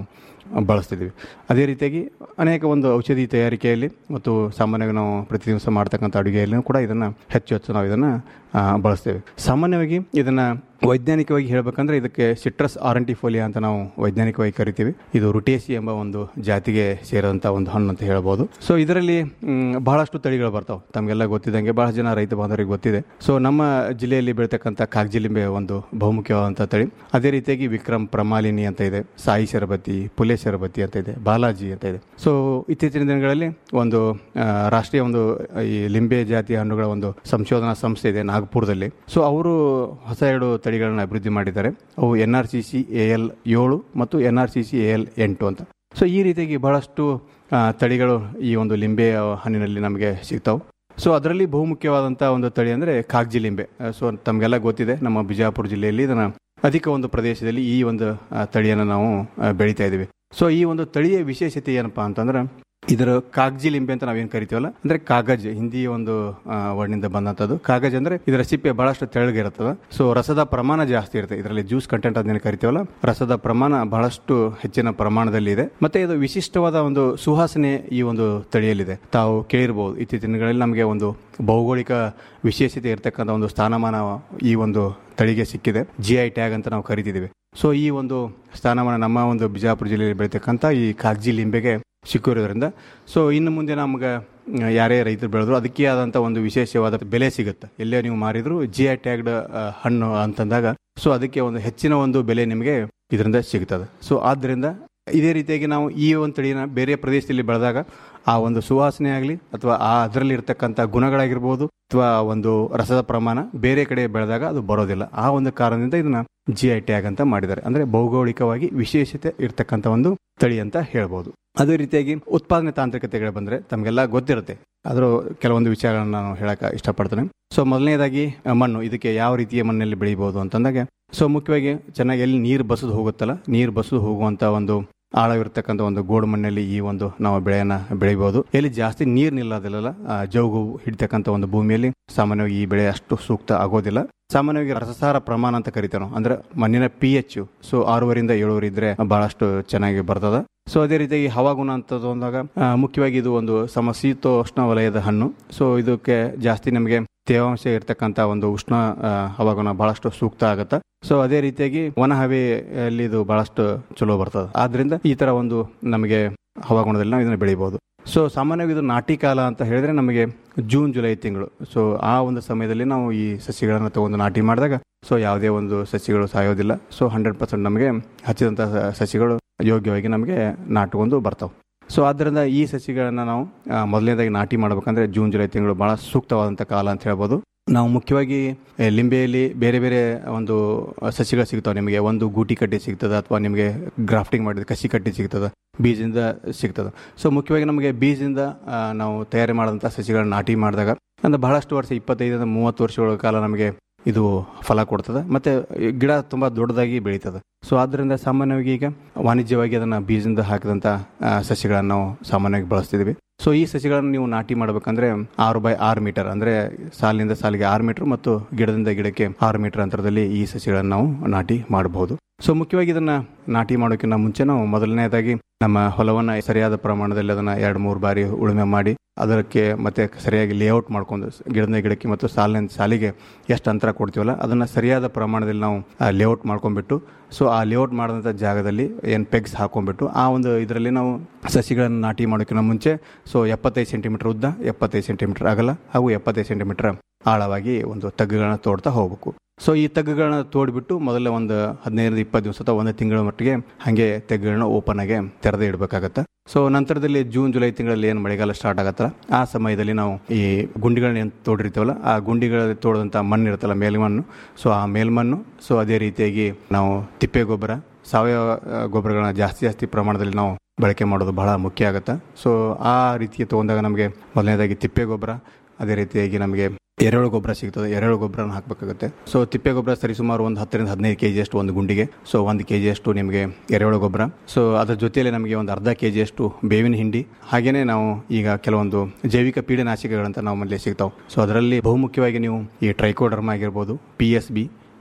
S14: ಬಳಸ್ತಿದ್ದೀವಿ ಅದೇ ರೀತಿಯಾಗಿ ಅನೇಕ ಒಂದು ಔಷಧಿ ತಯಾರಿಕೆಯಲ್ಲಿ ಮತ್ತು ಸಾಮಾನ್ಯವಾಗಿ ನಾವು ಪ್ರತಿ ದಿವಸ ಮಾಡ್ತಕ್ಕಂಥ ಅಡುಗೆಯಲ್ಲಿಯೂ ಕೂಡ ಇದನ್ನು ಹೆಚ್ಚು ಹೆಚ್ಚು ನಾವು ಇದನ್ನು ಆ, ಬಳಸ್ತೇವೆ ಸಾಮಾನ್ಯವಾಗಿ ಇದನ್ನು ವೈಜ್ಞಾನಿಕವಾಗಿ ಹೇಳಬೇಕಂದ್ರೆ ಇದಕ್ಕೆ ಸಿಟ್ರಸ್ ಆರಂಟಿಫೋಲಿಯಾ ಅಂತ ನಾವು ವೈಜ್ಞಾನಿಕವಾಗಿ ಕರಿತೀವಿ ಇದು ರುಟೇಸಿ ಎಂಬ ಒಂದು ಜಾತಿಗೆ ಸೇರಿದಂಥ ಒಂದು ಹಣ್ಣು ಅಂತ ಹೇಳ್ಬೋದು ಸೊ ಇದರಲ್ಲಿ ಮ್, ಬಹಳಷ್ಟು ತಳಿಗಳು ಬರ್ತಾವೆ ತಮಗೆಲ್ಲ ಗೊತ್ತಿದ್ದಂಗೆ ಬಹಳ ಜನ ರೈತ ಬಾಂಧವರಿಗೆ ಗೊತ್ತಿದೆ ಸೊ ನಮ್ಮ ಜಿಲ್ಲೆಯಲ್ಲಿ ಬೆಳೀತಕ್ಕಂಥ ಕಾಗಜಿಲಿಂಬೆ ಒಂದು ಬಹುಮುಖ್ಯವಾದಂಥ ತಳಿ ಅದೇ ರೀತಿಯಾಗಿ ವಿಕ್ರಮ್ ಪ್ರಮಾಲಿನಿ ಅಂತ ಇದೆ ಸಾಯಿ ಶರಬತಿ ಪುಲೆ ಶರಬತಿ ಅಂತ ಇದೆ ಬಾಲಾಜಿ ಅಂತ ಇದೆ ಸೊ ಇತ್ತೀಚಿನ ದಿನಗಳಲ್ಲಿ ಒಂದು ಆ, ರಾಷ್ಟ್ರೀಯ ಒಂದು ಈ ಲಿಂಬೆ ಜಾತಿಯ ಹಣ್ಣುಗಳ ಒಂದು ಸಂಶೋಧನಾ ಸಂಸ್ಥೆ ಇದೆ ನಾಗಪುರದಲ್ಲಿ ಸೊ ಅವರು ಹೊಸ ಎರಡು ತಳಿಗಳನ್ನು ಅಭಿವೃದ್ಧಿ ಮಾಡಿದ್ದಾರೆ ಅವು N R C C A L ಏಳು ಮತ್ತು N R C C A L ಎಂಟು ಅಂತ ಸೊ ಈ ರೀತಿಯಾಗಿ ಬಹಳಷ್ಟು ಆ, ತಳಿಗಳು ಈ ಒಂದು ಲಿಂಬೆ ಹಣ್ಣಿನಲ್ಲಿ ನಮಗೆ ಸಿಗ್ತಾವೆ ಸೊ ಅದರಲ್ಲಿ ಬಹುಮುಖ್ಯವಾದಂಥ ಒಂದು ತಳಿ ಅಂದರೆ ಕಾಗ್ಜಿ ಲಿಂಬೆ ಸೊ ತಮಗೆಲ್ಲ ಗೊತ್ತಿದೆ ನಮ್ಮ ಬಿಜಾಪುರ ಜಿಲ್ಲೆಯಲ್ಲಿ ಇದನ್ನು ಅಧಿಕ ಒಂದು ಪ್ರದೇಶದಲ್ಲಿ ಈ ಒಂದು ಆ, ತಳಿಯನ್ನು ನಾವು ಆ, ಬೆಳೀತಾ ಇದ್ದೀವಿ ಸೊ ಈ ಒಂದು ತಳಿಯ ವಿಶೇಷತೆ ಏನಪ್ಪಾ ಅಂತಂದ್ರೆ ಇದರ ಕಾಗಜಿ ಲಿಂಬೆ ಅಂತ ನಾವೇನು ಕರಿತೀವಲ್ಲ ಅಂದ್ರೆ ಕಾಗಜ್ ಹಿಂದಿ ಒಂದು ಆ, ವರ್ಡ್ನಿಂದ ಬಂದಂಥದ್ದು ಕಾಗಜ್ ಅಂದ್ರೆ ಇದರ ಸಿಪ್ಪೆ ಬಹಳಷ್ಟು ತೆಳ್ಳಗಿರುತ್ತದೆ ಸೊ ರಸದ ಪ್ರಮಾಣ ಜಾಸ್ತಿ ಇರುತ್ತೆ ಇದರಲ್ಲಿ ಜ್ಯೂಸ್ ಕಂಟೆಂಟ್ ಅದನ್ನ ಕರಿತೀವಲ್ಲ ರಸದ ಪ್ರಮಾಣ ಬಹಳಷ್ಟು ಹೆಚ್ಚಿನ ಪ್ರಮಾಣದಲ್ಲಿ ಇದೆ ಮತ್ತೆ ಇದು ವಿಶಿಷ್ಟವಾದ ಒಂದು ಸುವಾಸನೆ ಈ ಒಂದು ತಳಿಯಲ್ಲಿದೆ ತಾವು ಕೇಳಿರ್ಬೋದು ಇತ್ತೀಚಿನ ದಿನಗಳಲ್ಲಿ ನಮಗೆ ಒಂದು ಭೌಗೋಳಿಕ ವಿಶೇಷತೆ ಇರತಕ್ಕಂಥ ಒಂದು ಸ್ಥಾನಮಾನ ಈ ಒಂದು ತಳಿಗೆ ಸಿಕ್ಕಿದೆ ಜಿ ಐ ಟ್ಯಾಗ್ ಅಂತ ನಾವು ಕರಿತಿದ್ದೀವಿ ಸೊ ಈ ಒಂದು ಸ್ಥಾನಮಾನ ನಮ್ಮ ಒಂದು ಬಿಜಾಪುರ ಜಿಲ್ಲೆಯಲ್ಲಿ ಬೆಳೀತಕ್ಕಂಥ ಈ ಕಾಗಜಿ ಲಿಂಬೆಗೆ ಸಿಕ್ಕಿರೋದ್ರಿಂದ ಸೊ ಇನ್ನು ಮುಂದೆ ನಮ್ಗೆ ಮ್, ಯಾರೇ ರೈತರು ಬೆಳೆದ್ರು ಅದಕ್ಕೆ ಆದಂಥ ಒಂದು ವಿಶೇಷವಾದ ಬೆಲೆ ಸಿಗುತ್ತೆ ಎಲ್ಲೇ ನೀವು ಮಾರಿದ್ರು ಜಿ ಐ ಟ್ಯಾಗ್ಡ್ ಹಣ್ಣು ಅಂತಂದಾಗ ಸೊ ಅದಕ್ಕೆ ಒಂದು ಹೆಚ್ಚಿನ ಒಂದು ಬೆಲೆ ನಿಮಗೆ ಇದರಿಂದ ಸಿಗ್ತದೆ ಸೊ ಆದ್ದರಿಂದ ಇದೇ ರೀತಿಯಾಗಿ ನಾವು ಈ ಒಂದು ತಳಿನ ಬೇರೆ ಪ್ರದೇಶದಲ್ಲಿ ಬೆಳೆದಾಗ ಆ ಒಂದು ಸುವಾಸನೆ ಆಗಲಿ ಅಥವಾ ಆ ಅದರಲ್ಲಿ ಇರ್ತಕ್ಕಂಥ ಗುಣಗಳಾಗಿರ್ಬೋದು ಅಥವಾ ಒಂದು ರಸದ ಪ್ರಮಾಣ ಬೇರೆ ಕಡೆ ಬೆಳೆದಾಗ ಅದು ಬರೋದಿಲ್ಲ ಆ ಒಂದು ಕಾರಣದಿಂದ ಇದನ್ನ ಜಿ ಐ ಟ್ಯಾಗ್ ಅಂತ ಮಾಡಿದ್ದಾರೆ ಅಂದ್ರೆ ಭೌಗೋಳಿಕವಾಗಿ ವಿಶೇಷತೆ ಇರ್ತಕ್ಕಂಥ ಒಂದು ತಳಿ ಅಂತ ಹೇಳ್ಬೋದು ಅದೇ ರೀತಿಯಾಗಿ ಉತ್ಪಾದನೆ ತಾಂತ್ರಿಕತೆಗಳು ಬಂದ್ರೆ ತಮಗೆಲ್ಲ ಗೊತ್ತಿರುತ್ತೆ ಅದರ ಕೆಲವೊಂದು ವಿಚಾರಗಳನ್ನ ನಾನು ಹೇಳಕ್ ಇಷ್ಟಪಡ್ತೇನೆ ಸೊ ಮೊದಲನೇದಾಗಿ ಆ, ಮಣ್ಣು ಇದಕ್ಕೆ ಯಾವ ರೀತಿಯ ಮಣ್ಣಲ್ಲಿ ಬೆಳಿಬಹುದು ಅಂತಂದಾಗ ಸೊ ಮುಖ್ಯವಾಗಿ ಚೆನ್ನಾಗಿ ಎಲ್ಲಿ ನೀರು ಬಸದು ಹೋಗುತ್ತಲ್ಲ ನೀರು ಬಸದು ಹೋಗುವಂತ ಒಂದು ಆಳವಿರ್ತಕ್ಕಂಥ ಒಂದು ಗೋಡು ಮಣ್ಣಲ್ಲಿ ಈ ಒಂದು ನಾವು ಬೆಳೆಯನ್ನ ಬೆಳಿಬಹುದು ಎಲ್ಲಿ ಜಾಸ್ತಿ ನೀರು ನಿಲ್ಲೋದಿಲ್ಲ ಆ, ಜೌಗು ಹಿಡಿತಕ್ಕಂಥ ಒಂದು ಭೂಮಿಯಲ್ಲಿ ಸಾಮಾನ್ಯವಾಗಿ ಈ ಬೆಳೆ ಅಷ್ಟು ಸೂಕ್ತ ಆಗೋದಿಲ್ಲ ಸಾಮಾನ್ಯವಾಗಿ ರಸಸಾರ ಪ್ರಮಾಣ ಅಂತ ಕರಿತೇವೆ ನಾವು ಅಂದ್ರೆ ಮಣ್ಣಿನ ಪಿ ಎಚ್ ಸೊ ಆರೂವರಿಂದ ಏಳುವರೆ ಇದ್ರೆ ಬಹಳಷ್ಟು ಚೆನ್ನಾಗಿ ಬರ್ತದ ಸೊ ಅದೇ ರೀತಿಯಾಗಿ ಹವಾಗುಣ ಅಂತದ್ದು ಅಂದಾಗ ಆ, ಮುಖ್ಯವಾಗಿ ಇದು ಒಂದು ಸಮಶೀತೋಷ್ಣ ವಲಯದ ಹಣ್ಣು ಸೊ ಇದಕ್ಕೆ ಜಾಸ್ತಿ ನಮಗೆ ತೇವಾಂಶ ಇರ್ತಕ್ಕಂಥ ಒಂದು ಉಷ್ಣ ಆ, ಹವಾಗುಣ ಬಹಳಷ್ಟು ಸೂಕ್ತ ಆಗತ್ತೆ ಸೊ ಅದೇ ರೀತಿಯಾಗಿ ವನ ಹವೆಯಲ್ಲಿ ಇದು ಬಹಳಷ್ಟು ಚಲೋ ಬರ್ತದೆ ಆದ್ರಿಂದ ಈ ತರ ಒಂದು ನಮಗೆ ಹವಾಗುಣದಲ್ಲಿ ನಾವು ಇದನ್ನು ಬೆಳಿಬಹುದು ಸೊ ಸಾಮಾನ್ಯವಾಗಿ ಇದು ನಾಟಿ ಕಾಲ ಅಂತ ಹೇಳಿದ್ರೆ ನಮಗೆ ಜೂನ್ ಜುಲೈ ತಿಂಗಳು ಸೊ ಆ ಒಂದು ಸಮಯದಲ್ಲಿ ನಾವು ಈ ಸಸಿಗಳನ್ನು ತಗೊಂಡು ನಾಟಿ ಮಾಡಿದಾಗ ಸೊ ಯಾವುದೇ ಒಂದು ಸಸಿಗಳು ಸಾಯೋದಿಲ್ಲ ಸೊ ಹಂಡ್ರೆಡ್ ಪರ್ಸೆಂಟ್ ನಮಗೆ ಹಚ್ಚಿದಂಥ ಸ- ಸಸಿಗಳು ಯೋಗ್ಯವಾಗಿ ನಮಗೆ ನಾಟುಕೊಂಡು ಬರ್ತಾವೆ ಸೊ ಆದ್ದರಿಂದ ಈ ಸಸಿಗಳನ್ನು ನಾವು ಆ, ಮೊದಲನೇದಾಗಿ ನಾಟಿ ಮಾಡ್ಬೇಕಂದ್ರೆ ಜೂನ್ ಜುಲೈ ತಿಂಗಳು ಬಹಳ ಸೂಕ್ತವಾದಂಥ ಕಾಲ ಅಂತ ಹೇಳ್ಬೋದು ನಾವು ಮುಖ್ಯವಾಗಿ ಏ, ಲಿಂಬೆಯಲ್ಲಿ ಬೇರೆ ಬೇರೆ ಒಂದು ಸಸಿಗಳು ಸಿಗ್ತಾವೆ ನಿಮಗೆ ಒಂದು ಗೂಟಿ ಕಡ್ಡಿ ಸಿಗ್ತದೆ ಅಥವಾ ನಿಮಗೆ ಗ್ರಾಫ್ಟಿಂಗ್ ಮಾಡಿದ ಕಸಿ ಕಟ್ಟಿ ಸಿಗ್ತದೆ ಬೀಜದಿಂದ ಸಿಗ್ತದೆ ಸೊ ಮುಖ್ಯವಾಗಿ ನಮಗೆ ಬೀಜದಿಂದ ಆ, ನಾವು ತಯಾರಿ ಮಾಡಿದಂಥ ಸಸಿಗಳನ್ನ ನಾಟಿ ಮಾಡಿದಾಗ ಅಂದ್ರೆ ಬಹಳಷ್ಟು ವರ್ಷ ಇಪ್ಪತ್ತೈದರಿಂದ ಮೂವತ್ತು ವರ್ಷಗಳ ಕಾಲ ನಮಗೆ ಇದು ಫಲ ಕೊಡ್ತದೆ ಮತ್ತೆ ಈ ಗಿಡ ತುಂಬಾ ದೊಡ್ಡದಾಗಿ ಬೆಳೀತದೆ ಸೊ ಆದ್ದರಿಂದ ಸಾಮಾನ್ಯವಾಗಿ ಈಗ ವಾಣಿಜ್ಯವಾಗಿ ಅದನ್ನ ಬೀಜದಿಂದ ಹಾಕಿದಂತ ಆ, ಸಸಿಗಳನ್ನು ನಾವು ಸಾಮಾನ್ಯವಾಗಿ ಬಳಸ್ತಿದ್ದೀವಿ ಸೊ ಈ ಸಸಿಗಳನ್ನು ನೀವು ನಾಟಿ ಮಾಡಬೇಕಂದ್ರೆ ಆರು ಬೈ ಆರು ಮೀಟರ್ ಅಂದ್ರೆ ಸಾಲಿನಿಂದ ಸಾಲಿಗೆ ಆರು ಮೀಟರ್ ಮತ್ತು ಗಿಡದಿಂದ ಗಿಡಕ್ಕೆ ಆರು ಮೀಟರ್ ಅಂತರದಲ್ಲಿ ಈ ಸಸಿಗಳನ್ನು ನಾವು ನಾಟಿ ಮಾಡಬಹುದು ಸೊ ಮುಖ್ಯವಾಗಿ ಇದನ್ನ ನಾಟಿ ಮಾಡೋಕ್ಕಿಂತ ಮುಂಚೆ ನಾವು ಮೊದಲನೇದಾಗಿ ನಮ್ಮ ಹೊಲವನ್ನ ಸರಿಯಾದ ಪ್ರಮಾಣದಲ್ಲಿ ಅದನ್ನ ಎರಡು ಮೂರು ಬಾರಿ ಉಳುಮೆ ಮಾಡಿ ಅದಕ್ಕೆ ಮತ್ತೆ ಸರಿಯಾಗಿ ಲೇಔಟ್ ಮಾಡ್ಕೊಂಡು ಗಿಡದ ಗಿಡಕ್ಕೆ ಮತ್ತು ಸಾಲಿನ ಸಾಲಿಗೆ ಎಷ್ಟು ಅಂತರ ಕೊಡ್ತೀವಲ್ಲ ಅದನ್ನ ಸರಿಯಾದ ಪ್ರಮಾಣದಲ್ಲಿ ನಾವು ಲೇಔಟ್ ಮಾಡ್ಕೊಂಡ್ಬಿಟ್ಟು ಸೊ ಆ ಲೇಔಟ್ ಮಾಡಿದಂಥ ಜಾಗದಲ್ಲಿ ಏನು ಪೆಗ್ಸ್ ಹಾಕೊಂಡ್ಬಿಟ್ಟು ಆ ಒಂದು ಇದರಲ್ಲಿ ನಾವು ಸಸಿಗಳನ್ನು ನಾಟಿ ಮಾಡೋಕ್ಕಿಂತ ಮುಂಚೆ ಸೊ ಎಪ್ಪತ್ತೈದು ಸೆಂಟಿಮೀಟರ್ ಉದ್ದ ಎಪ್ಪತ್ತೈದು ಸೆಂಟಿಮೀಟರ್ ಅಗಲ ಹಾಗೂ ಎಪ್ಪತ್ತೈದು ಸೆಂಟಿಮೀಟರ್ ಆಳವಾಗಿ ಒಂದು ತಗ್ಗುಗಳನ್ನ ತೋಡ್ತಾ ಹೋಗ್ಬೇಕು ಸೊ ಈ ತಗ್ಗುಗಳನ್ನ ತೋಡ್ಬಿಟ್ಟು ಮೊದಲ ಒಂದು ಹದಿನೈದರಿಂದ ಇಪ್ಪತ್ತು ದಿವಸ ಅಥವಾ ಒಂದು ತಿಂಗಳ ಮಟ್ಟಿಗೆ ಹಾಗೆ ತೆಗ್ಗುಗಳನ್ನ ಓಪನ್ ಆಗಿ ತೆರೆದೇ ಇಡಬೇಕಾಗತ್ತೆ ಸೊ ನಂತರದಲ್ಲಿ ಜೂನ್ ಜುಲೈ ತಿಂಗಳಲ್ಲಿ ಏನು ಮಳೆಗಾಲ ಸ್ಟಾರ್ಟ್ ಆಗತ್ತಲ್ಲ ಆ ಸಮಯದಲ್ಲಿ ನಾವು ಈ ಗುಂಡಿಗಳನ್ನ ಏನು ತೋಡಿರ್ತೀವಲ್ಲ ಆ ಗುಂಡಿಗಳಲ್ಲಿ ತೋಡದಂಥ ಮಣ್ಣು ಇರುತ್ತಲ್ಲ ಮೇಲ್ಮಣ್ಣು ಸೊ ಆ ಮೇಲ್ಮಣ್ಣು ಸೊ ಅದೇ ರೀತಿಯಾಗಿ ನಾವು ತಿಪ್ಪೆ ಗೊಬ್ಬರ ಸಾವಯವ ಆ, ಗೊಬ್ಬರಗಳನ್ನ ಜಾಸ್ತಿ ಜಾಸ್ತಿ ಪ್ರಮಾಣದಲ್ಲಿ ನಾವು ಬಳಕೆ ಮಾಡೋದು ಬಹಳ ಮುಖ್ಯ ಆಗುತ್ತೆ ಸೊ ಆ ರೀತಿ ತಗೊಂಡಾಗ ನಮಗೆ ಮೊದಲನೇದಾಗಿ ತಿಪ್ಪೆ ಗೊಬ್ಬರ ಅದೇ ರೀತಿಯಾಗಿ ನಮಗೆ ಎರೆಹುಳು ಗೊಬ್ಬರ ಸಿಗ್ತದೆ ಎರೆಹುಳು ಗೊಬ್ಬರನ ಹಾಕಬೇಕಾಗುತ್ತೆ ಸೊ ತಿಪ್ಪೆ ಗೊಬ್ಬರ ಸರಿಸುಮಾರು ಒಂದು ಹತ್ತರಿಂದ ಹದಿನೈದು ಕೆ ಅಷ್ಟು ಒಂದು ಗುಂಡಿಗೆ ಸೊ ಒಂದು ಕೆ ಅಷ್ಟು ನಿಮಗೆ ಎರೆಹುಳು ಗೊಬ್ಬರ ಸೊ ಅದ್ರ ಜೊತೆಯಲ್ಲಿ ನಮಗೆ ಒಂದು ಅರ್ಧ ಕೆ ಅಷ್ಟು ಬೇವಿನ ಹಿಂಡಿ ಹಾಗೇನೆ ನಾವು ಈಗ ಕೆಲವೊಂದು ಜೈವಿಕ ಪೀಡನಾಶಕಗಳಂತ ನಾವು ಮನೇಲಿ ಸಿಗ್ತಾವೆ ಸೊ ಅದರಲ್ಲಿ ಬಹುಮುಖ್ಯವಾಗಿ ನೀವು ಈ ಟ್ರೈಕೋಡರ್ಮ ಆಗಿರ್ಬೋದು P S B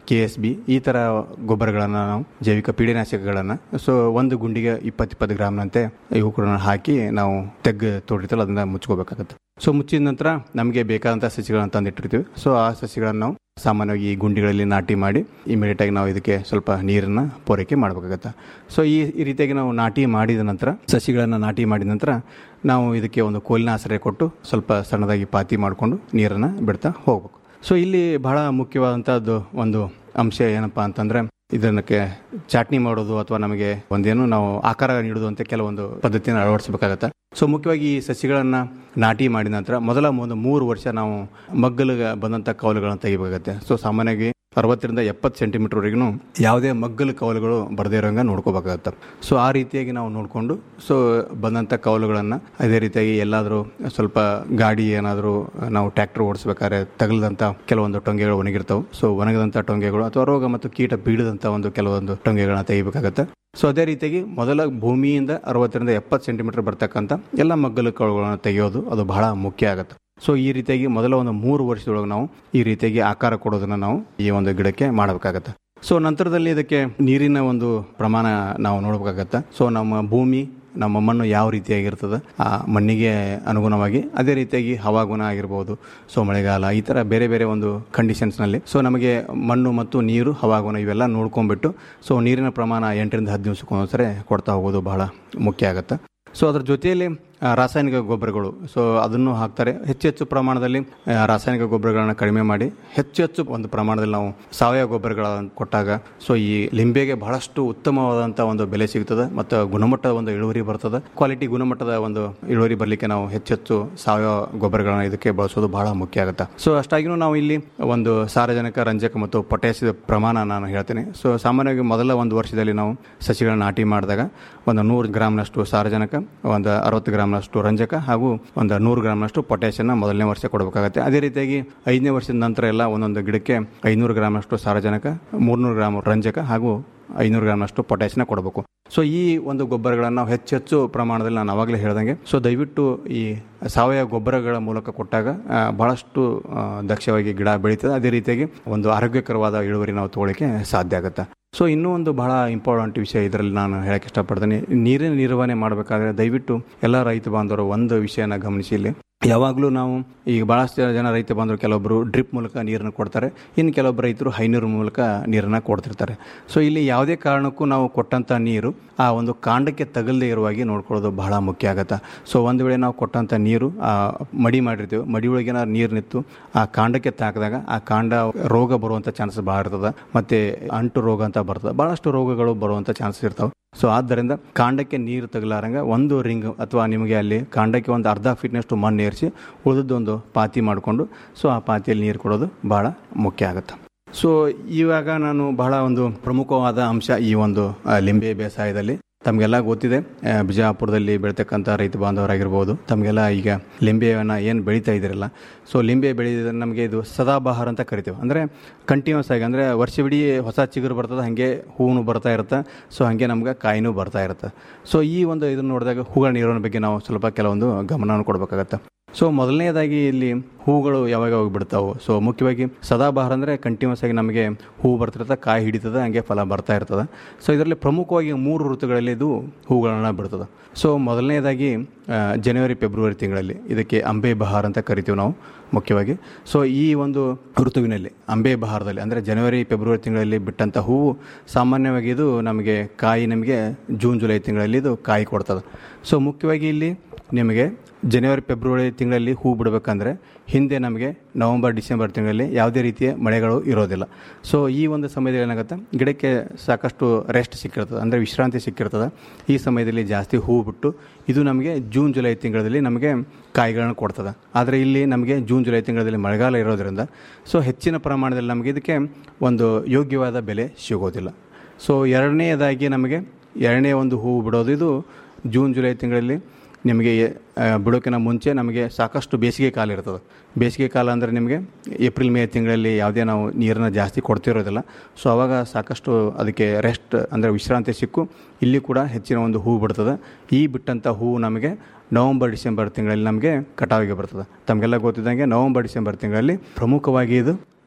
S14: K S B ಈ ಥರ ಗೊಬ್ಬರಗಳನ್ನು ನಾವು ಜೈವಿಕ ಪೀಡನಾಶಕಗಳನ್ನು ಸೊ ಒಂದು ಗುಂಡಿಗೆ ಇಪ್ಪತ್ತು ಇಪ್ಪತ್ತು ಗ್ರಾಮ್ನಂತೆ ಇವು ಕೂಡ ಹಾಕಿ ನಾವು ತೆಗ್ಗು ತೋಡಿರ್ತಲ್ಲ ಅದನ್ನ ಮುಚ್ಕೋಬೇಕಾಗತ್ತೆ ಸೊ ಮುಚ್ಚಿದ ನಂತರ ನಮಗೆ ಬೇಕಾದಂಥ ಸಸಿಗಳನ್ನು ತಂದಿಟ್ಟಿರ್ತೀವಿ ಸೊ ಆ ಸಸಿಗಳನ್ನು ನಾವು ಸಾಮಾನ್ಯವಾಗಿ ಈ ಗುಂಡಿಗಳಲ್ಲಿ ನಾಟಿ ಮಾಡಿ ಇಮಿಡಿಯೇಟ್ ಆಗಿ ನಾವು ಇದಕ್ಕೆ ಸ್ವಲ್ಪ ನೀರನ್ನು ಪೂರೈಕೆ ಮಾಡಬೇಕಾಗತ್ತೆ ಸೊ ಈ ಈ ರೀತಿಯಾಗಿ ನಾವು ನಾಟಿ ಮಾಡಿದ ನಂತರ ಸಸಿಗಳನ್ನು ನಾಟಿ ಮಾಡಿದ ನಂತರ ನಾವು ಇದಕ್ಕೆ ಒಂದು ಕೋಲಿನ ಆಶ್ರಯ ಕೊಟ್ಟು ಸ್ವಲ್ಪ ಸಣ್ಣದಾಗಿ ಪಾತಿ ಮಾಡಿಕೊಂಡು ನೀರನ್ನು ಬಿಡ್ತಾ ಹೋಗ್ಬೇಕು ಸೊ ಇಲ್ಲಿ ಬಹಳ ಮುಖ್ಯವಾದಂಥದ್ದು ಒಂದು ಅಂಶ ಏನಪ್ಪಾ ಅಂತಂದ್ರೆ ಇದನ್ನಕ್ಕೆ ಚಾಟ್ನಿ ಮಾಡೋದು ಅಥವಾ ನಮಗೆ ಒಂದೇನು ನಾವು ಆಕಾರ ನೀಡೋದು ಅಂತ ಕೆಲವೊಂದು ಪದ್ಧತಿಯನ್ನು ಅಳವಡಿಸಬೇಕಾಗತ್ತೆ ಸೊ ಮುಖ್ಯವಾಗಿ ಈ ಸಸಿಗಳನ್ನ ನಾಟಿ ಮಾಡಿದ ನಂತರ ಮೊದಲ ಒಂದು ಮೂರು ವರ್ಷ ನಾವು ಮಗ್ಗಲಿಗೆ ಬಂದಂಥ ಕೌಲುಗಳನ್ನು ತೆಗಿಬೇಕಾಗತ್ತೆ ಸೊ ಸಾಮಾನ್ಯವಾಗಿ ಅರವತ್ತರಿಂದ ಎಪ್ಪತ್ತು ಸೆಂಟಿಮೀಟರ್ವರೆಗೂ ಯಾವುದೇ ಮಗ್ಗಲು ಕೌಲುಗಳು ಬರದೇ ಇರೋಂಗೆ ನೋಡ್ಕೋಬೇಕಾಗತ್ತೆ ಸೊ ಆ ರೀತಿಯಾಗಿ ನಾವು ನೋಡಿಕೊಂಡು ಸೊ ಬಂದಂಥ ಕೌಲುಗಳನ್ನು ಅದೇ ರೀತಿಯಾಗಿ ಎಲ್ಲಾದರೂ ಸ್ವಲ್ಪ ಗಾಡಿ ಏನಾದರೂ ನಾವು ಟ್ರ್ಯಾಕ್ಟರ್ ಓಡಿಸ್ಬೇಕಾದ್ರೆ ತಗಲದಂಥ ಕೆಲವೊಂದು ಟೊಂಗೆಗಳು ಒಣಗಿರ್ತಾವೆ ಸೊ ಒಣಗದಂಥ ಟೊಂಗೆಗಳು ಅಥವಾ ರೋಗ ಮತ್ತು ಕೀಟ ಬೀಳದಂಥ ಒಂದು ಕೆಲವೊಂದು ಟೊಂಗೆಗಳನ್ನ ತೆಗಿಬೇಕಾಗತ್ತೆ ಸೊ ಅದೇ ರೀತಿಯಾಗಿ ಮೊದಲ ಭೂಮಿಯಿಂದ ಅರವತ್ತರಿಂದ ಎಪ್ಪತ್ತು ಸೆಂಟಿಮೀಟರ್ ಬರ್ತಕ್ಕಂಥ ಎಲ್ಲ ಮಗ್ಗಲು ಕಳುಗಳನ್ನು ತೆಗೆಯೋದು ಅದು ಬಹಳ ಮುಖ್ಯ ಆಗುತ್ತೆ ಸೊ ಈ ರೀತಿಯಾಗಿ ಮೊದಲ ಒಂದು ಮೂರು ವರ್ಷದೊಳಗೆ ನಾವು ಈ ರೀತಿಯಾಗಿ ಆಕಾರ ಕೊಡೋದನ್ನ ನಾವು ಈ ಒಂದು ಗಿಡಕ್ಕೆ ಮಾಡಬೇಕಾಗತ್ತೆ ಸೊ ನಂತರದಲ್ಲಿ ಇದಕ್ಕೆ ನೀರಿನ ಒಂದು ಪ್ರಮಾಣ ನಾವು ನೋಡ್ಬೇಕಾಗತ್ತೆ ಸೊ ನಮ್ಮ ಭೂಮಿ ನಮ್ಮ ಮಣ್ಣು ಯಾವ ರೀತಿಯಾಗಿರ್ತದೆ ಆ ಮಣ್ಣಿಗೆ ಅನುಗುಣವಾಗಿ ಅದೇ ರೀತಿಯಾಗಿ ಹವಾಗುಣ ಆಗಿರ್ಬೋದು ಸೊ ಮಳೆಗಾಲ ಈ ಥರ ಬೇರೆ ಬೇರೆ ಒಂದು ಕಂಡೀಷನ್ಸ್ನಲ್ಲಿ ಸೊ ನಮಗೆ ಮಣ್ಣು ಮತ್ತು ನೀರು ಹವಾಗುಣ ಇವೆಲ್ಲ ನೋಡ್ಕೊಂಡ್ಬಿಟ್ಟು ಸೊ ನೀರಿನ ಪ್ರಮಾಣ ಎಂಟರಿಂದ ಹತ್ತು ದಿವಸಕ್ಕೆ ಒಂದೊಂದ್ಸರಿ ಕೊಡ್ತಾ ಹೋಗೋದು ಬಹಳ ಮುಖ್ಯ ಆಗುತ್ತೆ ಸೊ ಅದ್ರ ಜೊತೆಯಲ್ಲಿ ಆ, ರಾಸಾಯನಿಕ ಗೊಬ್ಬರಗಳು ಸೊ ಅದನ್ನು ಹಾಕ್ತಾರೆ ಹೆಚ್ಚು ಹೆಚ್ಚು ಪ್ರಮಾಣದಲ್ಲಿ ಆ, ರಾಸಾಯನಿಕ ಗೊಬ್ಬರಗಳನ್ನ ಕಡಿಮೆ ಮಾಡಿ ಹೆಚ್ಚು ಹೆಚ್ಚು ಒಂದು ಪ್ರಮಾಣದಲ್ಲಿ ನಾವು ಸಾವಯವ ಗೊಬ್ಬರಗಳನ್ನು ಕೊಟ್ಟಾಗ ಸೊ ಈ ಲಿಂಬೆಗೆ ಬಹಳಷ್ಟು ಉತ್ತಮವಾದಂಥ ಒಂದು ಬೆಲೆ ಸಿಗ್ತದೆ ಮತ್ತು ಗುಣಮಟ್ಟದ ಒಂದು ಇಳುವರಿ ಬರ್ತದೆ ಕ್ವಾಲಿಟಿ ಗುಣಮಟ್ಟದ ಒಂದು ಇಳುವರಿ ಬರಲಿಕ್ಕೆ ನಾವು ಹೆಚ್ಚೆಚ್ಚು ಸಾವಯವ ಗೊಬ್ಬರಗಳನ್ನ ಇದಕ್ಕೆ ಬಳಸೋದು ಬಹಳ ಮುಖ್ಯ ಆಗುತ್ತೆ ಸೊ ಅಷ್ಟಾಗಿನೂ ನಾವು ಇಲ್ಲಿ ಒಂದು ಸಾರಜನಕ ರಂಜಕ ಮತ್ತು ಪೊಟ್ಯಾಸಿಯದ ಪ್ರಮಾಣ ನಾನು ಹೇಳ್ತೇನೆ ಸೊ ಸಾಮಾನ್ಯವಾಗಿ ಮೊದಲ ಒಂದು ವರ್ಷದಲ್ಲಿ ನಾವು ಸಸಿಗಳನ್ನ ನಾಟಿ ಮಾಡಿದಾಗ ಒಂದು ನೂರು ಗ್ರಾಮ್ನಷ್ಟು ಸಾರಜನಕ ಒಂದು ಅರವತ್ತು ಗ್ರಾಮ್ನಷ್ಟು ರಂಜಕ ಹಾಗೂ ಒಂದು ನೂರು ಗ್ರಾಮ್ನಷ್ಟು ಪೊಟ್ಯಾಷಿಯನ್ನ ಮೊದಲನೇ ವರ್ಷ ಕೊಡಬೇಕಾಗುತ್ತೆ ಅದೇ ರೀತಿಯಾಗಿ ಐದನೇ ವರ್ಷದ ನಂತರ ಎಲ್ಲ ಒಂದೊಂದು ಗಿಡಕ್ಕೆ ಐನೂರು ಗ್ರಾಮ್ನಷ್ಟು ಸಾರಜನಕ ಮೂರ್ನೂರು ಗ್ರಾಮ್ ರಂಜಕ ಹಾಗೂ ಐನೂರು ಗ್ರಾಮ್ನಷ್ಟು ಪೊಟ್ಯಾಷಿಯನ್ನ ಕೊಡಬೇಕು ಸೊ ಈ ಒಂದು ಗೊಬ್ಬರಗಳನ್ನು ನಾವು ಹೆಚ್ಚು ಹೆಚ್ಚು ಪ್ರಮಾಣದಲ್ಲಿ ನಾನು ಅವಾಗಲೇ ಹೇಳ್ದಂಗೆ ಸೊ ದಯವಿಟ್ಟು ಈ ಸಾವಯವ ಗೊಬ್ಬರಗಳ ಮೂಲಕ ಕೊಟ್ಟಾಗ ಆ, ಬಹಳಷ್ಟು ಆ, ದಕ್ಷವಾಗಿ ಗಿಡ ಬೆಳೀತದೆ ಅದೇ ರೀತಿಯಾಗಿ ಒಂದು ಆರೋಗ್ಯಕರವಾದ ಇಳುವರಿ ನಾವು ತಗೊಳ್ಳಿಕ್ಕೆ ಸಾಧ್ಯ ಆಗುತ್ತೆ ಸೊ ಇನ್ನೂ ಒಂದು ಬಹಳ ಇಂಪಾರ್ಟೆಂಟ್ ವಿಷಯ ಇದರಲ್ಲಿ ನಾನು ಹೇಳಕ್ಕೆ ಇಷ್ಟಪಡ್ತೇನೆ ನೀರಿನ ನಿರ್ವಹಣೆ ಮಾಡಬೇಕಾದ್ರೆ ದಯವಿಟ್ಟು ಎಲ್ಲ ರೈತ ಬಾಂಧವರು ಒಂದು ವಿಷಯನ ಗಮನಿಸಿ ಇಲ್ಲಿ ಯಾವಾಗಲೂ ನಾವು ಈಗ ಭಾಳಷ್ಟು ಜನ ರೈತ ಬಾಂಧವರು ಕೆಲವೊಬ್ಬರು ಡ್ರಿಪ್ ಮೂಲಕ ನೀರನ್ನು ಕೊಡ್ತಾರೆ ಇನ್ನು ಕೆಲವೊಬ್ಬರು ರೈತರು ಹೈನೀರು ಮೂಲಕ ನೀರನ್ನು ಕೊಡ್ತಿರ್ತಾರೆ ಸೊ ಇಲ್ಲಿ ಯಾವುದೇ ಕಾರಣಕ್ಕೂ ನಾವು ಕೊಟ್ಟಂಥ ನೀರು ಆ ಒಂದು ಕಾಂಡಕ್ಕೆ ತಗಲದೇ ಇರುವಾಗಿ ನೋಡ್ಕೊಳ್ಳೋದು ಬಹಳ ಮುಖ್ಯ ಆಗುತ್ತೆ ಸೊ ಒಂದು ವೇಳೆ ನಾವು ಕೊಟ್ಟಂಥ ನೀರು ಆ ಮಡಿ ಮಾಡಿರ್ತೀವಿ ಮಡಿ ಒಳಗೆ ಏನಾದ್ರು ನೀರು ನಿಂತು ಆ ಕಾಂಡಕ್ಕೆ ತಾಕಿದಾಗ ಆ ಕಾಂಡ ರೋಗ ಬರುವಂಥ ಚಾನ್ಸಸ್ ಭಾಳ ಇರ್ತದೆ ಮತ್ತು ಅಂಟು ರೋಗ ಅಂತ ಬರ್ತದೆ ಭಾಳಷ್ಟು ರೋಗಗಳು ಬರುವಂಥ ಚಾನ್ಸಸ್ ಇರ್ತಾವೆ ಸೊ ಆದ್ದರಿಂದ ಕಾಂಡಕ್ಕೆ ನೀರು ತಗಲಾರಂಗ ಒಂದು ರಿಂಗ್ ಅಥವಾ ನಿಮಗೆ ಅಲ್ಲಿ ಕಾಂಡಕ್ಕೆ ಒಂದು ಅರ್ಧ ಫೀಟ್ನಷ್ಟು ಮಣ್ಣು ಏರಿಸಿ ಉಳಿದದ್ದೊಂದು ಪಾತಿ ಮಾಡಿಕೊಂಡು ಸೊ ಆ ಪಾತಿಯಲ್ಲಿ ನೀರು ಕೊಡೋದು ಭಾಳ ಮುಖ್ಯ ಆಗುತ್ತೆ ಸೊ ಇವಾಗ ನಾನು ಬಹಳ ಒಂದು ಪ್ರಮುಖವಾದ ಅಂಶ ಈ ಒಂದು ಆ, ಲಿಂಬೆ ಬೇಸಾಯದಲ್ಲಿ ತಮಗೆಲ್ಲ ಗೊತ್ತಿದೆ ಆ, ಬಿಜಾಪುರದಲ್ಲಿ ಬೆಳೀತಕ್ಕಂಥ ರೈತ ಬಾಂಧವರಾಗಿರ್ಬೋದು ತಮಗೆಲ್ಲ ಈಗ ಲಿಂಬೆಯನ್ನು ಏನು ಬೆಳೀತಾ ಇದ್ದೀರಲ್ಲ ಸೊ ಲಿಂಬೆ ಬೆಳೆದಿದ್ರೆ ನಮಗೆ ಇದು ಸದಾಬಹಾರ ಅಂತ ಕರಿತೇವೆ ಅಂದರೆ ಕಂಟಿನ್ಯೂಸ್ ಆಗಿ ಅಂದರೆ ವರ್ಷವಿಡೀ ಹೊಸ ಚಿಗುರು ಬರ್ತದೆ ಹಾಗೆ ಹೂವು ಬರ್ತಾ ಇರುತ್ತೆ ಸೊ ಹಾಗೆ ನಮ್ಗೆ ಕಾಯಿನೂ ಬರ್ತಾ ಇರುತ್ತೆ ಸೊ ಈ ಒಂದು ಇದನ್ನು ನೋಡಿದಾಗ ಹೂಗಳ ನೀರಿನ ಬಗ್ಗೆ ನಾವು ಸ್ವಲ್ಪ ಕೆಲವೊಂದು ಗಮನವನ್ನು ಕೊಡಬೇಕಾಗತ್ತೆ ಸೊ ಮೊದಲನೇದಾಗಿ ಇಲ್ಲಿ ಹೂಗಳು ಯಾವಾಗ ಯಾವಾಗ ಬಿಡ್ತಾವೆ ಸೊ ಮುಖ್ಯವಾಗಿ ಸದಾಬಹಾರ ಅಂದರೆ ಕಂಟಿನ್ಯೂಸ್ ಆಗಿ ನಮಗೆ ಹೂ ಬರ್ತಿರ್ತದೆ ಕಾಯಿ ಹಿಡಿತದೆ ಹಂಗೆ ಫಲ ಬರ್ತಾ ಇರ್ತದೆ ಸೊ ಇದರಲ್ಲಿ ಪ್ರಮುಖವಾಗಿ ಮೂರು ಋತುಗಳಲ್ಲಿ ಇದು ಹೂಗಳನ್ನು ಬಿಡ್ತದೆ ಸೊ ಮೊದಲನೇದಾಗಿ ಆ, ಜನವರಿ ಫೆಬ್ರವರಿ ತಿಂಗಳಲ್ಲಿ ಇದಕ್ಕೆ ಅಂಬೆ ಬಹಾರ್ ಅಂತ ಕರಿತೀವಿ ನಾವು ಮುಖ್ಯವಾಗಿ ಸೊ ಈ ಒಂದು ಋತುವಿನಲ್ಲಿ ಅಂಬೆ ಬಹಾರದಲ್ಲಿ ಅಂದರೆ ಜನವರಿ ಫೆಬ್ರವರಿ ತಿಂಗಳಲ್ಲಿ ಬಿಟ್ಟಂಥ ಹೂವು ಸಾಮಾನ್ಯವಾಗಿ ಇದು ನಮಗೆ ಕಾಯಿ ನಮಗೆ ಜೂನ್ ಜುಲೈ ತಿಂಗಳಲ್ಲಿ ಇದು ಕಾಯಿ ಕೊಡ್ತದೆ ಸೊ ಮುಖ್ಯವಾಗಿ ಇಲ್ಲಿ ನಿಮಗೆ ಜನವರಿ ಫೆಬ್ರವರಿ ತಿಂಗಳಲ್ಲಿ ಹೂ ಬಿಡಬೇಕಂದ್ರೆ ಹಿಂದೆ ನಮಗೆ ನವಂಬರ್ ಡಿಸೆಂಬರ್ ತಿಂಗಳಲ್ಲಿ ಯಾವುದೇ ರೀತಿಯ ಮಳೆಗಳು ಇರೋದಿಲ್ಲ ಸೊ ಈ ಒಂದು ಸಮಯದಲ್ಲಿ ಏನಾಗುತ್ತೆ ಗಿಡಕ್ಕೆ ಸಾಕಷ್ಟು ರೆಸ್ಟ್ ಸಿಕ್ಕಿರ್ತದೆ ಅಂದರೆ ವಿಶ್ರಾಂತಿ ಸಿಕ್ಕಿರ್ತದೆ ಈ ಸಮಯದಲ್ಲಿ ಜಾಸ್ತಿ ಹೂ ಬಿಟ್ಟು ಇದು ನಮಗೆ ಜೂನ್ ಜುಲೈ ತಿಂಗಳಲ್ಲಿ ನಮಗೆ ಕಾಯಿಗಳನ್ನು ಕೊಡ್ತದೆ ಆದರೆ ಇಲ್ಲಿ ನಮಗೆ ಜೂನ್ ಜುಲೈ ತಿಂಗಳಲ್ಲಿ ಮಳೆಗಾಲ ಇರೋದರಿಂದ ಸೊ ಹೆಚ್ಚಿನ ಪ್ರಮಾಣದಲ್ಲಿ ನಮಗೆ ಇದಕ್ಕೆ ಒಂದು ಯೋಗ್ಯವಾದ ಬೆಲೆ ಸಿಗೋದಿಲ್ಲ ಸೊ ಎರಡನೆಯದಾಗಿ ನಮಗೆ ಎರಡನೇ ಒಂದು ಹೂವು ಬಿಡೋದು ಇದು ಜೂನ್ ಜುಲೈ ತಿಂಗಳಲ್ಲಿ ನಿಮಗೆ ಆ, ಬಿಡೋಕ್ಕಿಂತ ಮುಂಚೆ ನಮಗೆ ಸಾಕಷ್ಟು ಬೇಸಿಗೆ ಕಾಲ ಇರ್ತದೆ ಬೇಸಿಗೆ ಕಾಲ ಅಂದರೆ ನಿಮಗೆ ಏಪ್ರಿಲ್ ಮೇ ತಿಂಗಳಲ್ಲಿ ಯಾವುದೇ ನಾವು ನೀರನ್ನು ಜಾಸ್ತಿ ಕೊಡ್ತಿರೋದಿಲ್ಲ ಸೊ ಆವಾಗ ಸಾಕಷ್ಟು ಅದಕ್ಕೆ ರೆಸ್ಟ್ ಅಂದರೆ ವಿಶ್ರಾಂತಿ ಸಿಕ್ಕು ಇಲ್ಲಿ ಕೂಡ ಹೆಚ್ಚಿನ ಒಂದು ಹೂ ಬಿಡ್ತದೆ ಈ ಬಿಟ್ಟಂಥ ಹೂವು ನಮಗೆ ನವಂಬರ್ ಡಿಸೆಂಬರ್ ತಿಂಗಳಲ್ಲಿ ನಮಗೆ ಕಟಾವಿಗೆ ಬರ್ತದೆ ತಮಗೆಲ್ಲ ಗೊತ್ತಿದ್ದಂಗೆ ನವಂಬರ್ ಡಿಸೆಂಬರ್ ತಿಂಗಳಲ್ಲಿ ಪ್ರಮುಖವಾಗಿ ಇದು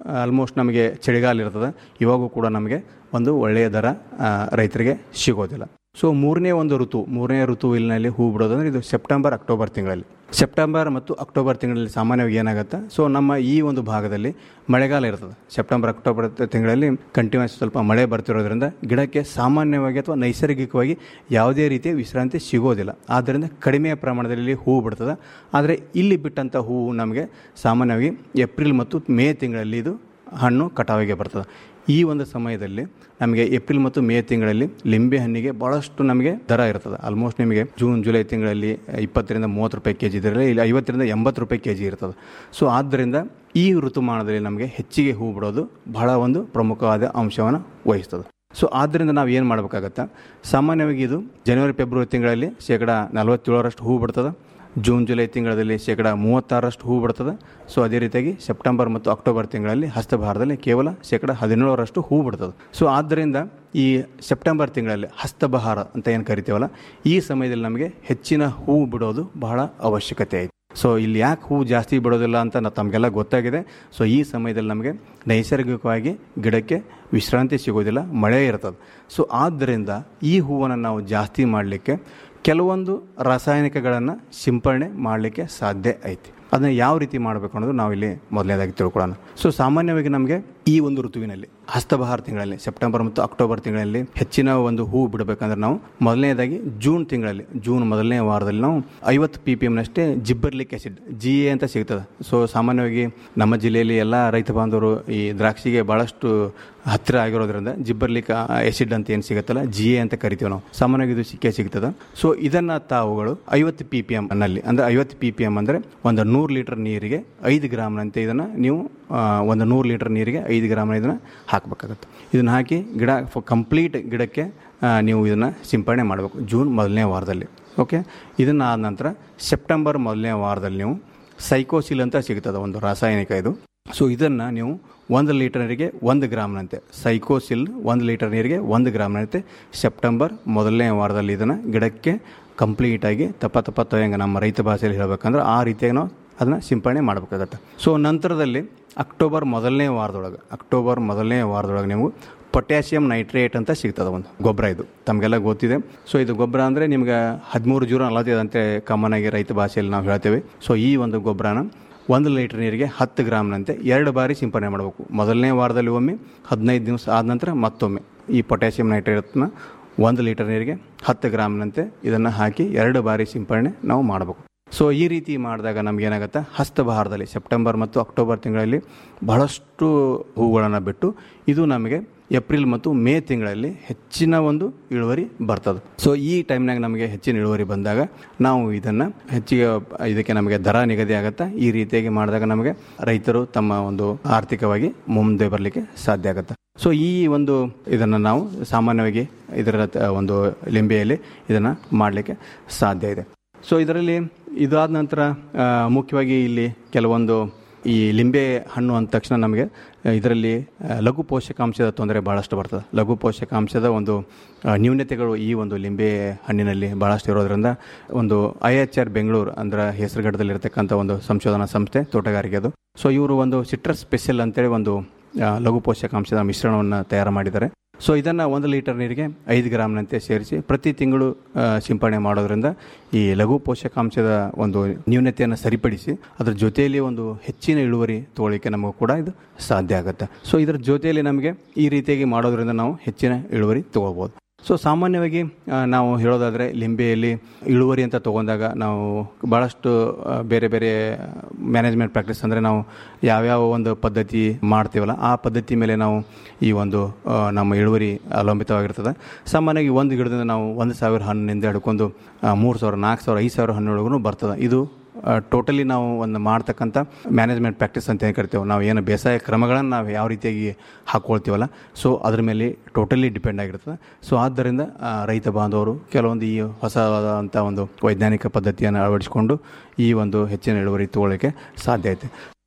S14: ಆಲ್ಮೋಸ್ಟ್ ನಮಗೆ ಚಳಿಗಾಲ ಇರ್ತದೆ ಇವಾಗೂ ಕೂಡ ನಮಗೆ ಒಂದು ಒಳ್ಳೆಯ ದರ ಆ, ರೈತರಿಗೆ ಸಿಗೋದಿಲ್ಲ ಸೊ ಮೂರನೇ ಒಂದು ಋತು ಮೂರನೇ ಋತುವಿನಲ್ಲಿ ಹೂ ಬಿಡೋದಂದ್ರೆ ಇದು ಸೆಪ್ಟೆಂಬರ್ ಅಕ್ಟೋಬರ್ ತಿಂಗಳಲ್ಲಿ ಸೆಪ್ಟೆಂಬರ್ ಮತ್ತು ಅಕ್ಟೋಬರ್ ತಿಂಗಳಲ್ಲಿ ಸಾಮಾನ್ಯವಾಗಿ ಏನಾಗುತ್ತೆ ಸೊ ನಮ್ಮ ಈ ಒಂದು ಭಾಗದಲ್ಲಿ ಮಳೆಗಾಲ ಇರ್ತದೆ ಸೆಪ್ಟೆಂಬರ್ ಅಕ್ಟೋಬರ್ ತ- ತಿಂಗಳಲ್ಲಿ ಕಂಟಿನ್ಯೂಸ್ ಸ್ವಲ್ಪ ಮಳೆ ಬರ್ತಿರೋದ್ರಿಂದ ಗಿಡಕ್ಕೆ ಸಾಮಾನ್ಯವಾಗಿ ಅಥವಾ ನೈಸರ್ಗಿಕವಾಗಿ ಯಾವುದೇ ರೀತಿಯ ವಿಶ್ರಾಂತಿ ಸಿಗೋದಿಲ್ಲ ಆದ್ದರಿಂದ ಕಡಿಮೆ ಪ್ರಮಾಣದಲ್ಲಿ ಹೂವು ಬಿಡ್ತದೆ ಆದರೆ ಇಲ್ಲಿ ಬಿಟ್ಟಂಥ ಹೂವು ನಮಗೆ ಸಾಮಾನ್ಯವಾಗಿ ಏಪ್ರಿಲ್ ಮತ್ತು ಮೇ ತಿಂಗಳಲ್ಲಿ ಇದು ಹಣ್ಣು ಕಟಾವಿಗೆ ಬರ್ತದೆ ಈ ಒಂದು ಸಮಯದಲ್ಲಿ ನಮಗೆ ಏಪ್ರಿಲ್ ಮತ್ತು ಮೇ ತಿಂಗಳಲ್ಲಿ ಲಿಂಬೆ ಹಣ್ಣಿಗೆ ಭಾಳಷ್ಟು ನಮಗೆ ದರ ಇರ್ತದೆ ಆಲ್ಮೋಸ್ಟ್ ನಿಮಗೆ ಜೂನ್ ಜುಲೈ ತಿಂಗಳಲ್ಲಿ ಇಪ್ಪತ್ತರಿಂದ ಮೂವತ್ತು ರೂಪಾಯಿ ಕೆ ಜಿ ಇದರಲ್ಲಿ ಇಲ್ಲಿ ಐವತ್ತರಿಂದ ಎಂಬತ್ತು ರೂಪಾಯಿ ಕೆ ಜಿ ಇರ್ತದೆ ಸೊ ಆದ್ದರಿಂದ ಈ ಋತುಮಾನದಲ್ಲಿ ನಮಗೆ ಹೆಚ್ಚಿಗೆ ಹೂ ಬಿಡೋದು ಬಹಳ ಒಂದು ಪ್ರಮುಖವಾದ ಅಂಶವನ್ನು ವಹಿಸ್ತದೆ ಸೊ ಆದ್ದರಿಂದ ನಾವು ಏನು ಮಾಡಬೇಕಾಗತ್ತೆ ಸಾಮಾನ್ಯವಾಗಿ ಇದು ಜನವರಿ ಫೆಬ್ರವರಿ ತಿಂಗಳಲ್ಲಿ ಶೇಕಡ ನಲವತ್ತೇಳರಷ್ಟು ಹೂ ಬಿಡ್ತದೆ ಜೂನ್ ಜುಲೈ ತಿಂಗಳಲ್ಲಿ ಶೇಕಡ ಮೂವತ್ತಾರಷ್ಟು ಹೂ ಬಿಡ್ತದೆ ಸೊ ಅದೇ ರೀತಿಯಾಗಿ ಸೆಪ್ಟೆಂಬರ್ ಮತ್ತು ಅಕ್ಟೋಬರ್ ತಿಂಗಳಲ್ಲಿ ಹಸ್ತಭಾರದಲ್ಲಿ ಕೇವಲ ಶೇಕಡ ಹದಿನೇಳರಷ್ಟು ಹೂ ಬಿಡ್ತದೆ ಸೊ ಆದ್ದರಿಂದ ಈ ಸೆಪ್ಟೆಂಬರ್ ತಿಂಗಳಲ್ಲಿ ಹಸ್ತಬಹಾರ ಅಂತ ಏನು ಕರಿತೀವಲ್ಲ ಈ ಸಮಯದಲ್ಲಿ ನಮಗೆ ಹೆಚ್ಚಿನ ಹೂ ಬಿಡೋದು ಬಹಳ ಅವಶ್ಯಕತೆ ಐತೆ ಸೊ ಇಲ್ಲಿ ಯಾಕೆ ಹೂ ಜಾಸ್ತಿ ಬಿಡೋದಿಲ್ಲ ಅಂತ ನ- ತಮಗೆಲ್ಲ ಗೊತ್ತಾಗಿದೆ ಸೊ ಈ ಸಮಯದಲ್ಲಿ ನಮಗೆ ನೈಸರ್ಗಿಕವಾಗಿ ಗಿಡಕ್ಕೆ ವಿಶ್ರಾಂತಿ ಸಿಗೋದಿಲ್ಲ ಮಳೆ ಇರ್ತದೆ ಸೊ ಆದ್ದರಿಂದ ಈ ಹೂವನ್ನು ನಾವು ಜಾಸ್ತಿ ಮಾಡಲಿಕ್ಕೆ ಕೆಲವೊಂದು ರಾಸಾಯನಿಕಗಳನ್ನು ಸಿಂಪರಣೆ ಮಾಡಲಿಕ್ಕೆ ಸಾಧ್ಯ ಐತಿ ಅದನ್ನ ಯಾವ ರೀತಿ ಮಾಡಬೇಕು ಅನ್ನೋದು ನಾವು ಇಲ್ಲಿ ಮೊದಲನೇದಾಗಿ ತಿಳ್ಕೊಳ್ಳೋಣ ಸೊ ಸಾಮಾನ್ಯವಾಗಿ ನಮಗೆ ಈ ಒಂದು ಋತುವಿನಲ್ಲಿ ಹಸ್ತಬಹಾರ ತಿಂಗಳಲ್ಲಿ ಸೆಪ್ಟೆಂಬರ್ ಮತ್ತು ಅಕ್ಟೋಬರ್ ತಿಂಗಳಲ್ಲಿ ಹೆಚ್ಚಿನ ಒಂದು ಹೂ ಬಿಡಬೇಕಂದ್ರೆ ನಾವು ಮೊದಲನೇದಾಗಿ ಜೂನ್ ತಿಂಗಳಲ್ಲಿ ಜೂನ್ ಮೊದಲನೇ ವಾರದಲ್ಲಿ ನಾವು ಐವತ್ತು ಪಿ ಪಿ ಎಮ್ನಷ್ಟೇ ಜಿಬ್ಬರ್ಲಿಕ್ ಆಸಿಡ್ ಜಿ ಎ ಅಂತ ಸಿಗ್ತದೆ ಸೊ ಸಾಮಾನ್ಯವಾಗಿ ನಮ್ಮ ಜಿಲ್ಲೆಯಲ್ಲಿ ಎಲ್ಲ ರೈತ ಬಾಂಧವರು ಈ ದ್ರಾಕ್ಷಿಗೆ ಭಾಳಷ್ಟು ಹತ್ತಿರ ಆಗಿರೋದ್ರಿಂದ ಜಿಬ್ಬರ್ಲಿಕ್ ಆಸಿಡ್ ಅಂತ ಏನು ಸಿಗುತ್ತಲ್ಲ ಜಿ ಎ ಅಂತ ಕರಿತೀವಿ ನಾವು ಸಾಮಾನ್ಯವಾಗಿ ಇದು ಸಿಕ್ಕೇ ಸಿಗ್ತದೆ ಸೊ ಇದನ್ನು ತಾವುಗಳು ಐವತ್ತು ಪಿ ಪಿ ಎಮ್ನಲ್ಲಿ ಅಂದರೆ ಐವತ್ತು ಪಿ ಪಿ ಎಮ್ ಅಂದರೆ ಒಂದು ನೂರು ಲೀಟರ್ ನೀರಿಗೆ ಐದು ಗ್ರಾಮ್ನಂತೆ ಇದನ್ನು ನೀವು ಆ, ಒಂದು ನೂರು ಲೀಟರ್ ನೀರಿಗೆ ಐದು ಗ್ರಾಮ್ ಇದನ್ನು ಹಾಕಬೇಕಾಗತ್ತೆ ಇದನ್ನು ಹಾಕಿ ಗಿಡ ಕಂಪ್ಲೀಟ್ ಗಿಡಕ್ಕೆ ಆ, ನೀವು ಇದನ್ನು ಸಿಂಪಡಣೆ ಮಾಡಬೇಕು ಜೂನ್ ಮೊದಲನೇ ವಾರದಲ್ಲಿ ಓಕೆ ಇದನ್ನು ಆದ ನಂತರ ಸೆಪ್ಟೆಂಬರ್ ಮೊದಲನೇ ವಾರದಲ್ಲಿ ನೀವು ಸೈಕೋಸಿಲ್ ಅಂತ ಸಿಗ್ತದೆ ಒಂದು ರಾಸಾಯನಿಕ ಇದು ಸೊ ಇದನ್ನು ನೀವು ಒಂದು ಲೀಟರ್ ನೀರಿಗೆ ಒಂದು ಗ್ರಾಮ್ನಂತೆ ಸೈಕೋಸಿಲ್ ಒಂದು ಲೀಟರ್ ನೀರಿಗೆ ಒಂದು ಗ್ರಾಮ್ನಂತೆ ಸೆಪ್ಟೆಂಬರ್ ಮೊದಲನೇ ವಾರದಲ್ಲಿ ಇದನ್ನು ಗಿಡಕ್ಕೆ ಕಂಪ್ಲೀಟಾಗಿ ತಪ್ಪ ತಪ್ಪ ತೊಯ್ಯಂಗೆ ನಮ್ಮ ರೈತ ಭಾಷೆಯಲ್ಲಿ ಹೇಳಬೇಕಂದ್ರೆ ಆ ರೀತಿಯಾಗಿ ನಾವು ಅದನ್ನು ಸಿಂಪಡಣೆ ಮಾಡಬೇಕಾಗತ್ತೆ ಸೊ ನಂತರದಲ್ಲಿ ಅಕ್ಟೋಬರ್ ಮೊದಲನೇ ವಾರದೊಳಗೆ ಅಕ್ಟೋಬರ್ ಮೊದಲನೇ ವಾರದೊಳಗೆ ನೀವು ಪೊಟ್ಯಾಷಿಯಂ ನೈಟ್ರೇಟ್ ಅಂತ ಸಿಗ್ತದೆ ಒಂದು ಗೊಬ್ಬರ ಇದು ತಮಗೆಲ್ಲ ಗೊತ್ತಿದೆ ಸೊ ಇದು ಗೊಬ್ಬರ ಅಂದರೆ ನಿಮ್ಗೆ ಹದಿಮೂರು ಜೂರ ನಲವತ್ತೈದು ಅಂತ ಕಾಮನ್ ಆಗಿ ರೈತ ಭಾಷೆಯಲ್ಲಿ ನಾವು ಹೇಳ್ತೇವೆ ಸೊ ಈ ಒಂದು ಗೊಬ್ಬರನ ಒಂದು ಲೀಟರ್ ನೀರಿಗೆ ಹತ್ತು ಗ್ರಾಮ್ನಂತೆ ಎರಡು ಬಾರಿ ಸಿಂಪಡಣೆ ಮಾಡಬೇಕು ಮೊದಲನೇ ವಾರದಲ್ಲಿ ಒಮ್ಮೆ ಹದಿನೈದು ದಿವಸ ಆದ ನಂತರ ಮತ್ತೊಮ್ಮೆ ಈ ಪೊಟ್ಯಾಷಿಯಂ ನೈಟ್ರೇಟ್ನ ಒಂದು ಲೀಟರ್ ನೀರಿಗೆ ಹತ್ತು ಗ್ರಾಮ್ನಂತೆ ಇದನ್ನು ಹಾಕಿ ಎರಡು ಬಾರಿ ಸಿಂಪಡಣೆ ನಾವು ಮಾಡಬೇಕು ಸೊ ಈ ರೀತಿ ಮಾಡಿದಾಗ ನಮಗೇನಾಗುತ್ತೆ ಹಸ್ತಬಹಾರದಲ್ಲಿ ಸೆಪ್ಟೆಂಬರ್ ಮತ್ತು ಅಕ್ಟೋಬರ್ ತಿಂಗಳಲ್ಲಿ ಬಹಳಷ್ಟು ಹೂಗಳನ್ನು ಬಿಟ್ಟು ಇದು ನಮಗೆ ಏಪ್ರಿಲ್ ಮತ್ತು ಮೇ ತಿಂಗಳಲ್ಲಿ ಹೆಚ್ಚಿನ ಒಂದು ಇಳುವರಿ ಬರ್ತದೆ ಸೊ ಈ ಟೈಮ್ನಾಗ ನಮಗೆ ಹೆಚ್ಚಿನ ಇಳುವರಿ ಬಂದಾಗ ನಾವು ಇದನ್ನು ಹೆಚ್ಚಿಗೆ ಇದಕ್ಕೆ ನಮಗೆ ದರ ನಿಗದಿ ಆಗುತ್ತೆ ಈ ರೀತಿಯಾಗಿ ಮಾಡಿದಾಗ ನಮಗೆ ರೈತರು ತಮ್ಮ ಒಂದು ಆರ್ಥಿಕವಾಗಿ ಮುಂದೆ ಬರಲಿಕ್ಕೆ ಸಾಧ್ಯ ಆಗುತ್ತೆ ಸೊ ಈ ಒಂದು ಇದನ್ನು ನಾವು ಸಾಮಾನ್ಯವಾಗಿ ಇದರ ತ- ಒಂದು ಲಿಂಬೆಯಲ್ಲಿ ಇದನ್ನು ಮಾಡಲಿಕ್ಕೆ ಸಾಧ್ಯ ಇದೆ ಸೊ ಇದರಲ್ಲಿ ಇದಾದ ನಂತರ ಆ, ಮುಖ್ಯವಾಗಿ ಇಲ್ಲಿ ಕೆಲವೊಂದು ಈ ಲಿಂಬೆ ಹಣ್ಣು ಅಂದ ತಕ್ಷಣ ನಮಗೆ ಆ, ಇದರಲ್ಲಿ ಆ, ಲಘು ಪೋಷಕಾಂಶದ ತೊಂದರೆ ಭಾಳಷ್ಟು ಬರ್ತದೆ ಲಘು ಪೋಷಕಾಂಶದ ಒಂದು ಆ, ನ್ಯೂನತೆಗಳು ಈ ಒಂದು ಲಿಂಬೆ ಹಣ್ಣಿನಲ್ಲಿ ಭಾಳಷ್ಟು ಇರೋದ್ರಿಂದ ಒಂದು ಐ ಎಚ್ ಆರ್ ಬೆಂಗಳೂರು ಅಂದ್ರೆ ಹೆಸರುಗಡದಲ್ಲಿರ್ತಕ್ಕಂಥ ಒಂದು ಸಂಶೋಧನಾ ಸಂಸ್ಥೆ ತೋಟಗಾರಿಕೆ ಅದು ಸೊ ಇವರು ಒಂದು ಸಿಟ್ರಸ್ ಸ್ಪೆಷಲ್ ಅಂತೇಳಿ ಒಂದು ಆ, ಲಘು ಪೋಷಕಾಂಶದ ಮಿಶ್ರಣವನ್ನು ತಯಾರು ಮಾಡಿದ್ದಾರೆ ಸೊ ಇದನ್ನು ಒಂದು ಲೀಟರ್ ನೀರಿಗೆ ಐದು ಗ್ರಾಮ್ನಂತೆ ಸೇರಿಸಿ ಪ್ರತಿ ತಿಂಗಳು ಆ, ಸಿಂಪಡಣೆ ಮಾಡೋದ್ರಿಂದ ಈ ಲಘು ಪೋಷಕಾಂಶದ ಒಂದು ನ್ಯೂನತೆಯನ್ನು ಸರಿಪಡಿಸಿ ಅದರ ಜೊತೆಯಲ್ಲಿ ಒಂದು ಹೆಚ್ಚಿನ ಇಳುವರಿ ತಗೊಳ್ಳಿಕ್ಕೆ ನಮಗೂ ಕೂಡ ಇದು ಸಾಧ್ಯ ಆಗುತ್ತೆ ಸೊ ಇದರ ಜೊತೆಯಲ್ಲಿ ನಮಗೆ ಈ ರೀತಿಯಾಗಿ ಮಾಡೋದ್ರಿಂದ ನಾವು ಹೆಚ್ಚಿನ ಇಳುವರಿ ತಗೋಬೋದು ಸೊ ಸಾಮಾನ್ಯವಾಗಿ ಆ, ನಾವು ಹೇಳೋದಾದರೆ ಲಿಂಬೆಯಲ್ಲಿ ಇಳುವರಿ ಅಂತ ತೊಗೊಂಡಾಗ ನಾವು ಭಾಳಷ್ಟು ಆ, ಬೇರೆ ಬೇರೆ ಮ್ಯಾನೇಜ್ಮೆಂಟ್ ಪ್ರಾಕ್ಟೀಸ್ ಅಂದರೆ ನಾವು ಯಾವ್ಯಾವ ಒಂದು ಪದ್ಧತಿ ಮಾಡ್ತೀವಲ್ಲ ಆ ಪದ್ಧತಿ ಮೇಲೆ ನಾವು ಈ ಒಂದು ಆ, ನಮ್ಮ ಇಳುವರಿ ಅವಲಂಬಿತವಾಗಿರ್ತದೆ ಸಾಮಾನ್ಯವಾಗಿ ಒಂದು ಗಿಡದಿಂದ ನಾವು ಒಂದು ಸಾವಿರ ಹಣ್ಣಿನಿಂದ ಹಿಡ್ಕೊಂಡು ಮೂರು ಸಾವಿರ ನಾಲ್ಕು ಸಾವಿರ ಐದು ಸಾವಿರ ಹಣ್ಣುಗಳಿಗೂ ಬರ್ತದೆ ಇದು ಟೋಟಲಿ ನಾವು ಒಂದು ಮಾಡ್ತಕ್ಕಂಥ ಮ್ಯಾನೇಜ್ಮೆಂಟ್ ಪ್ರಾಕ್ಟೀಸ್ ಅಂತ ಏನು ಕರಿತೇವೆ ನಾವು ಏನು ಬೇಸಾಯ ಕ್ರಮಗಳನ್ನು ನಾವು ಯಾವ ರೀತಿಯಾಗಿ ಹಾಕ್ಕೊಳ್ತೀವಲ್ಲ ಸೊ ಅದ್ರ ಮೇಲೆ ಟೋಟಲಿ ಡಿಪೆಂಡ್ ಆಗಿರ್ತದೆ ಸೊ ಆದ್ದರಿಂದ ಆ, ರೈತ ಬಾಂಧವರು ಕೆಲವೊಂದು ಈ ಹೊಸವಾದಂಥ ಒಂದು ವೈಜ್ಞಾನಿಕ ಪದ್ಧತಿಯನ್ನು ಅಳವಡಿಸಿಕೊಂಡು ಈ ಒಂದು ಹೆಚ್ಚಿನ ಇಳುವರಿ ತಗೊಳ್ಳೋಕ್ಕೆ ಸಾಧ್ಯ ಐತೆ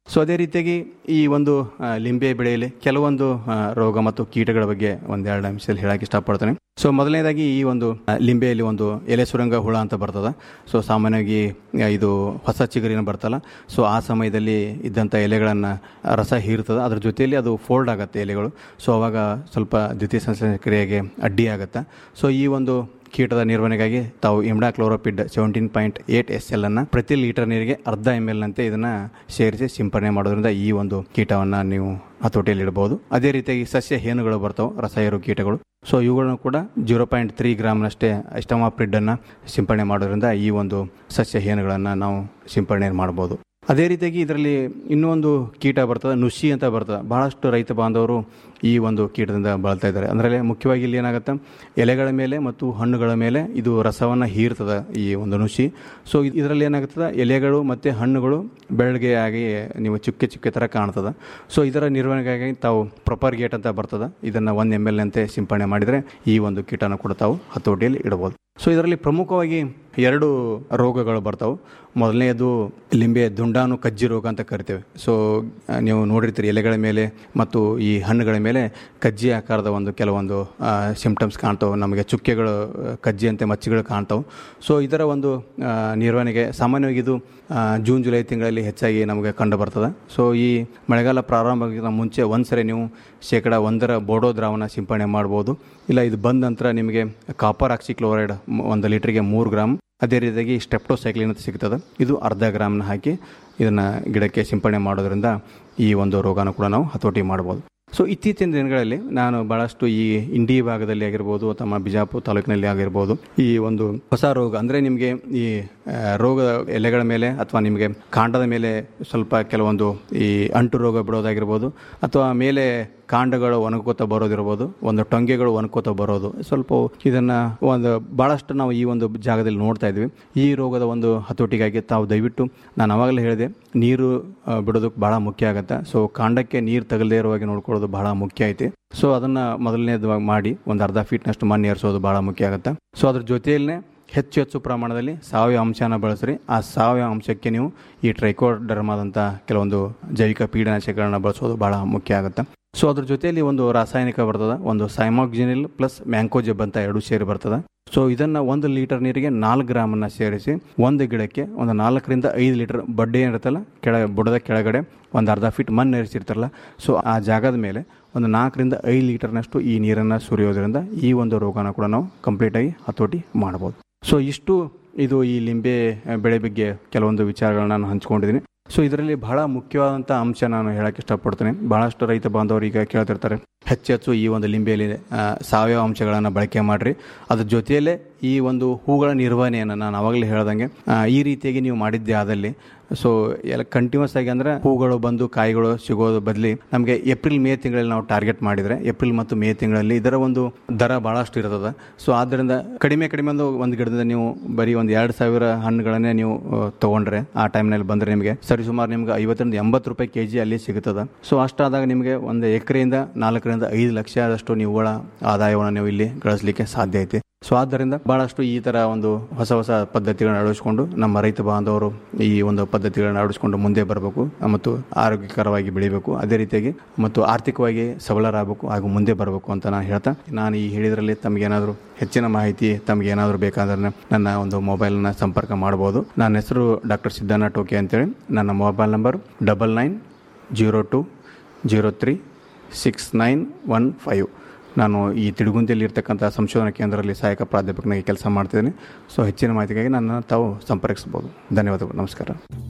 S14: ಸೊ ಅದೇ ರೀತಿಯಾಗಿ ಈ ಒಂದು ಆ, ಲಿಂಬೆ ಬೆಳೆಯಲ್ಲಿ ಕೆಲವೊಂದು ಆ, ರೋಗ ಮತ್ತು ಕೀಟಗಳ ಬಗ್ಗೆ ಒಂದೆರಡು ನಿಮಿಷದಲ್ಲಿ ಹೇಳಕ್ಕೆ ಇಷ್ಟಪಡ್ತೇನೆ ಸೊ ಮೊದಲನೇದಾಗಿ ಈ ಒಂದು ಆ, ಲಿಂಬೆಯಲ್ಲಿ ಒಂದು ಎಲೆ ಸುರಂಗ ಹುಳ ಅಂತ ಬರ್ತದ ಸೊ ಸಾಮಾನ್ಯವಾಗಿ ಆ, ಇದು ಹೊಸ ಚಿಗುರಿನ ಬರ್ತಲ್ಲ ಸೊ ಆ ಸಮಯದಲ್ಲಿ ಇದ್ದಂಥ ಎಲೆಗಳನ್ನು ರಸ ಹೀರ್ತದೆ ಅದ್ರ ಜೊತೆಯಲ್ಲಿ ಅದು ಫೋಲ್ಡ್ ಆಗುತ್ತೆ ಎಲೆಗಳು ಸೊ ಅವಾಗ ಸ್ವಲ್ಪ ದ್ವಿತೀಯ ಸಂಶ್ಲೇಷಣ ಕ್ರಿಯೆಗೆ ಅಡ್ಡಿ ಆಗುತ್ತೆ ಸೊ ಈ ಒಂದು ಕೀಟದ ನಿರ್ವಹಣೆಗಾಗಿ ತಾವು imidacloprid seventeen point eight S L ಅನ್ನ ಪ್ರತಿ ಲೀಟರ್ ನೀರಿಗೆ ಅರ್ಧ ಎಮ್ ಎಲ್ ನಂತೆ ಇದನ್ನ ಸೇರಿಸಿ ಸಿಂಪಡಣೆ ಮಾಡೋದ್ರಿಂದ ಈ ಒಂದು ಕೀಟವನ್ನ ನೀವು ಹತೋಟಿಯಲ್ಲಿ ಇಡಬಹುದು ಅದೇ ರೀತಿಯಾಗಿ ಸಸ್ಯ ಹೇನುಗಳು ಬರ್ತಾವೆ ರಸಾಯರು ಕೀಟಗಳು ಸೊ ಇವುಗಳನ್ನು ಕೂಡ ಜೀರೋ ಪಾಯಿಂಟ್ ತ್ರೀ ಗ್ರಾಮ್ನಷ್ಟೇ ಅಷ್ಟಮಾಪ್ರಿಡ್ ಅನ್ನ ಸಿಂಪಡಣೆ ಮಾಡೋದ್ರಿಂದ ಈ ಒಂದು ಸಸ್ಯ ಹೇನುಗಳನ್ನು ನಾವು ಸಿಂಪಡಣೆ ಮಾಡಬಹುದು ಅದೇ ರೀತಿಯಾಗಿ ಇದರಲ್ಲಿ ಇನ್ನೂ ಒಂದು ಕೀಟ ಬರ್ತದೆ ನುಷಿ ಅಂತ ಬರ್ತದೆ ಬಹಳಷ್ಟು ರೈತ ಬಾಂಧವರು ಈ ಒಂದು ಕೀಟದಿಂದ ಬಳಲ್ತಾ ಇದ್ದಾರೆ ಅಂದರೆ ಮುಖ್ಯವಾಗಿ ಇಲ್ಲಿ ಏನಾಗುತ್ತೆ ಎಲೆಗಳ ಮೇಲೆ ಮತ್ತು ಹಣ್ಣುಗಳ ಮೇಲೆ ಇದು ರಸವನ್ನು ಹೀರ್ತದೆ ಈ ಒಂದು ನುಷಿ ಸೊ ಇದರಲ್ಲಿ ಏನಾಗುತ್ತದೆ ಎಲೆಗಳು ಮತ್ತು ಹಣ್ಣುಗಳು ಬೆಳಗ್ಗೆ ಆಗಿ ನೀವು ಚುಕ್ಕೆ ಚುಕ್ಕೆ ಥರ ಕಾಣ್ತದೆ ಸೊ ಇದರ ನಿರ್ವಹಣೆಗಾಗಿ ತಾವು ಪ್ರೊಪರ್ ಗೇಟ್ ಅಂತ ಬರ್ತದೆ ಇದನ್ನು ಒಂದು ಎಮ್ ಎಲ್ ಅಂತೆ ಸಿಂಪಡಣೆ ಮಾಡಿದರೆ ಈ ಒಂದು ಕೀಟನ ಕೂಡ ತಾವು ಹತೋಟಿಯಲ್ಲಿ ಇಡಬಹುದು ಸೊ ಇದರಲ್ಲಿ ಪ್ರಮುಖವಾಗಿ ಎರಡು ರೋಗಗಳು ಬರ್ತಾವೆ ಮೊದಲನೆಯದು ಲಿಂಬೆ ದುಂಡಾನು ಕಜ್ಜಿ ರೋಗ ಅಂತ ಕರಿತೇವೆ ಸೊ ಆ, ನೀವು ನೋಡಿರ್ತೀರಿ ಎಲೆಗಳ ಮೇಲೆ ಮತ್ತು ಈ ಹಣ್ಣುಗಳ ಮೇಲೆ ಕಜ್ಜಿ ಆಕಾರದ ಒಂದು ಕೆಲವೊಂದು ಸಿಂಪ್ಟಮ್ಸ್ ಕಾಣ್ತಾವೆ ನಮಗೆ ಚುಕ್ಕೆಗಳು ಆ, ಕಜ್ಜಿ ಅಂತೆ ಮಚ್ಚಿಗಳು ಕಾಣ್ತಾವೆ ಸೊ ಇದರ ಒಂದು ಆ, ನಿರ್ವಹಣೆಗೆ ಸಾಮಾನ್ಯವಾಗಿ ಇದು ಆ, ಜೂನ್ ಜುಲೈ ತಿಂಗಳಲ್ಲಿ ಹೆಚ್ಚಾಗಿ ನಮಗೆ ಕಂಡು ಬರ್ತದೆ ಸೊ ಈ ಮಳೆಗಾಲ ಪ್ರಾರಂಭಕ್ಕಿಂತ ಮುಂಚೆ ಒಂದ್ಸರಿ ನೀವು ಶೇಕಡ ಒಂದರ ಬೋಡೋ ದ್ರಾವಣ ಸಿಂಪಡಣೆ ಮಾಡ್ಬೋದು ಇಲ್ಲ ಇದು ಬಂದ ನಂತರ ನಿಮಗೆ ಕಾಪರ್ ಆಕ್ಸಿಕ್ಲೋರೈಡ್ ಒಂದು ಲೀಟರ್ಗೆ ಮೂರು ಗ್ರಾಮ್ ಅದೇ ರೀತಿಯಾಗಿ ಸ್ಟೆಪ್ಟೋಸೈಕ್ಲಿನ್ ಅಂತ ಸಿಗ್ತದೆ ಇದು ಅರ್ಧ ಗ್ರಾಮ್ನ ಹಾಕಿ ಇದನ್ನು ಗಿಡಕ್ಕೆ ಸಿಂಪಡಣೆ ಮಾಡೋದ್ರಿಂದ ಈ ಒಂದು ರೋಗನ ಕೂಡ ನಾವು ಹತೋಟಿ ಮಾಡ್ಬೋದು ಸೊ ಇತ್ತೀಚಿನ ದಿನಗಳಲ್ಲಿ ನಾನು ಬಹಳಷ್ಟು ಈ ಇಂಡಿ ಭಾಗದಲ್ಲಿ ಆಗಿರ್ಬೋದು ಅಥವಾ ಬಿಜಾಪುರ ತಾಲೂಕಿನಲ್ಲಿ ಆಗಿರ್ಬೋದು ಈ ಒಂದು ಹೊಸ ರೋಗ ಅಂದರೆ ನಿಮಗೆ ಈ ಆ, ರೋಗ ಎಲೆಗಳ ಮೇಲೆ ಅಥವಾ ನಿಮಗೆ ಕಾಂಡದ ಮೇಲೆ ಸ್ವಲ್ಪ ಕೆಲವೊಂದು ಈ ಅಂಟು ರೋಗ ಬಿಡೋದಾಗಿರ್ಬೋದು ಅಥವಾ ಮೇಲೆ ಕಾಂಡಗಳು ಒಣಕೋತ ಬರೋದಿರ್ಬೋದು ಒಂದು ಟೊಂಗೆಗಳು ಒಣಕೋತ ಬರೋದು ಸ್ವಲ್ಪ ಇದನ್ನ ಒಂದು ಬಹಳಷ್ಟು ನಾವು ಈ ಒಂದು ಜಾಗದಲ್ಲಿ ನೋಡ್ತಾ ಇದ್ವಿ ಈ ರೋಗದ ಒಂದು ಹತೋಟಿಗಾಗಿ ತಾವು ದಯವಿಟ್ಟು ನಾನು ಅವಾಗಲೇ ಹೇಳಿದೆ ನೀರು ಆ, ಬಿಡೋದಕ್ಕೆ ಬಹಳ ಮುಖ್ಯ ಆಗುತ್ತೆ ಸೊ ಕಾಂಡಕ್ಕೆ ನೀರು ತಗಲದೇ ಇರೋ ಹಾಗೆ ನೋಡ್ಕೊಳ್ಳೋದು ಬಹಳ ಮುಖ್ಯ ಐತಿ ಸೊ ಅದನ್ನ ಮೊದಲನೇದು ಮಾಡಿ ಒಂದು ಅರ್ಧ ಫೀಟ್ನಷ್ಟು ಮಣ್ಣು ಏರಿಸೋದು ಬಹಳ ಮುಖ್ಯ ಆಗುತ್ತೆ ಸೊ ಅದ್ರ ಜೊತೆಯಲ್ಲೇ ಹೆಚ್ಚು ಹೆಚ್ಚು ಪ್ರಮಾಣದಲ್ಲಿ ಸಾವಯವ ಅಂಶನ ಬಳಸ್ರಿ ಆ ಸಾವಯವ ಅಂಶಕ್ಕೆ ನೀವು ಈ ಟ್ರೈಕೋಡರ್ಮಾದಂಥ ಕೆಲವೊಂದು ಜೈವಿಕ ಪೀಡನಾಶಕಗಳನ್ನ ಬಳಸೋದು ಬಹಳ ಮುಖ್ಯ ಆಗುತ್ತೆ ಸೊ ಅದ್ರ ಜೊತೆಯಲ್ಲಿ ಒಂದು ರಾಸಾಯನಿಕ ಬರ್ತದೆ ಒಂದು ಸೈಮಾಕ್ಸಿನಿಲ್ ಪ್ಲಸ್ ಮ್ಯಾಂಕೋಜೆಬ್ ಅಂತ ಎರಡು ಸೇರಿ ಬರ್ತದೆ ಸೊ ಇದನ್ನ ಒಂದು ಲೀಟರ್ ನೀರಿಗೆ ನಾಲ್ಕು ಗ್ರಾಮನ್ನ ಸೇರಿಸಿ ಒಂದು ಗಿಡಕ್ಕೆ ಒಂದು ನಾಲ್ಕರಿಂದ ಐದು ಲೀಟರ್ ಬಡ್ಡೆ ಏನಿರುತ್ತಲ್ಲ ಕೆಳ ಬುಡದ ಕೆಳಗಡೆ ಒಂದು ಅರ್ಧ ಫೀಟ್ ಮಣ್ಣು ಏರಿಸಿರ್ತಾರಲ್ಲ ಸೊ ಆ ಜಾಗದ ಮೇಲೆ ಒಂದು ನಾಲ್ಕರಿಂದ ಐದು ಲೀಟರ್ನಷ್ಟು ಈ ನೀರನ್ನು ಸುರಿಯೋದ್ರಿಂದ ಈ ಒಂದು ರೋಗನ ಕೂಡ ನಾವು ಕಂಪ್ಲೀಟಾಗಿ ಹತೋಟಿ ಮಾಡ್ಬೋದು ಸೊ ಇಷ್ಟು ಇದು ಈ ಲಿಂಬೆ ಆ, ಬೆಳೆ ಬಗ್ಗೆ ಕೆಲವೊಂದು ವಿಚಾರಗಳನ್ನ ನಾನು ಹಂಚ್ಕೊಂಡಿದ್ದೀನಿ ಸೊ ಇದರಲ್ಲಿ ಬಹಳ ಮುಖ್ಯವಾದಂಥ ಅಂಶ ನಾನು ಹೇಳಕ್ಕೆ ಇಷ್ಟಪಡ್ತೇನೆ ಬಹಳಷ್ಟು ರೈತ ಬಾಂಧವರು ಈಗ ಕೇಳ್ತಿರ್ತಾರೆ ಹೆಚ್ಚು ಹೆಚ್ಚು ಈ ಒಂದು ಲಿಂಬೆಯಲ್ಲಿ ಆ, ಸಾವಯವ ಅಂಶಗಳನ್ನು ಬಳಕೆ ಮಾಡಿರಿ ಅದ್ರ ಜೊತೆಯಲ್ಲೇ ಈ ಒಂದು ಹೂಗಳ ನಿರ್ವಹಣೆಯನ್ನು ನಾನು ಅವಾಗಲೇ ಹೇಳ್ದಂಗೆ ಆ, ಈ ರೀತಿಯಾಗಿ ನೀವು ಮಾಡಿದ್ದೆ ಆದಲ್ಲಿ ಸೊ ಎಲ್ಲ ಕಂಟಿನ್ಯೂಸ್ ಆಗಿ ಅಂದ್ರೆ ಹೂಗಳು ಬಂದು ಕಾಯಿಗಳು ಸಿಗೋದು ಬದಲಿ ನಮಗೆ ಏಪ್ರಿಲ್ ಮೇ ತಿಂಗಳಲ್ಲಿ ನಾವು ಟಾರ್ಗೆಟ್ ಮಾಡಿದ್ರೆ ಏಪ್ರಿಲ್ ಮತ್ತು ಮೇ ತಿಂಗಳಲ್ಲಿ ಇದರ ಒಂದು ದರ ಬಹಳಷ್ಟು ಇರ್ತದೆ ಸೊ ಆದ್ದರಿಂದ ಕಡಿಮೆ ಕಡಿಮೆ ಒಂದು ಒಂದು ಗಿಡದಿಂದ ನೀವು ಬರೀ ಒಂದು ಎರಡು ಸಾವಿರ ಹಣ್ಣುಗಳನ್ನೇ ನೀವು ಆ, ತಗೊಂಡ್ರೆ ಆ ಟೈಮ್ನಲ್ಲಿ ಬಂದರೆ ನಿಮಗೆ ಸರಿಸುಮಾರು ನಿಮ್ಗೆ ಐವತ್ತರಿಂದ ಎಂಬತ್ತು ರೂಪಾಯಿ ಕೆ ಜಿ ಅಲ್ಲಿ ಸಿಗುತ್ತದೆ ಸೊ ಅಷ್ಟಾದಾಗ ನಿಮಗೆ ಒಂದು ಎಕರೆಯಿಂದ ನಾಲ್ಕರಿಂದ ಐದು ಲಕ್ಷ ಆದಷ್ಟು ನಿವ್ವಳ ಆದಾಯವನ್ನು ನೀವು ಇಲ್ಲಿ ಗಳಿಸಲಿಕ್ಕೆ ಸಾಧ್ಯ ಐತಿ ಸೊ ಆದ್ದರಿಂದ ಬಹಳಷ್ಟು ಈ ತರ ಒಂದು ಹೊಸ ಹೊಸ ಪದ್ಧತಿಗಳನ್ನ ಅಳವಡಿಸಿಕೊಂಡು ನಮ್ಮ ರೈತ ಬಾಂಧವರು ಈ ಒಂದು ಪದ್ಧತಿಗಳನ್ನ ಅಳವಡಿಸಿಕೊಂಡು ಮುಂದೆ ಬರಬೇಕು ಮತ್ತು ಆರೋಗ್ಯಕರವಾಗಿ ಬೆಳಿಬೇಕು ಅದೇ ರೀತಿಯಾಗಿ ಮತ್ತು ಆರ್ಥಿಕವಾಗಿ ಸಬಲರಾಗಬೇಕು ಹಾಗೂ ಮುಂದೆ ಬರಬೇಕು ಅಂತ ನಾನು ಹೇಳ್ತಾ ನಾನು ಈ ಹೇಳಿದ್ರಲ್ಲಿ ತಮಗೇನಾದರೂ ಹೆಚ್ಚಿನ ಮಾಹಿತಿ ತಮಗೆ ಏನಾದರೂ ಬೇಕಾದ್ರೆ ನನ್ನ ಒಂದು ಮೊಬೈಲ್ನ ಸಂಪರ್ಕ ಮಾಡಬಹುದು ನನ್ನ ಹೆಸರು ಡಾಕ್ಟರ್ ಸಿದ್ದಣ್ಣ ಟೋಕೆ ಅಂತೇಳಿ ನನ್ನ mobile number double nine zero two zero three six nine one five ನಾನು ಈ ತಿಡುಗುಂದಿಯಲ್ಲಿ ಇರ್ತಕ್ಕಂಥ ಸಂಶೋಧನಾ ಕೇಂದ್ರದಲ್ಲಿ ಸಹಾಯಕ ಪ್ರಾಧ್ಯಾಪಕನಾಗಿ ಕೆಲಸ ಮಾಡ್ತಿದ್ದೀನಿ ಸೊ ಹೆಚ್ಚಿನ ಮಾಹಿತಿಗಾಗಿ ನನ್ನ ತಾವು ಸಂಪರ್ಕಿಸಬಹುದು ಧನ್ಯವಾದಗಳು ನಮಸ್ಕಾರ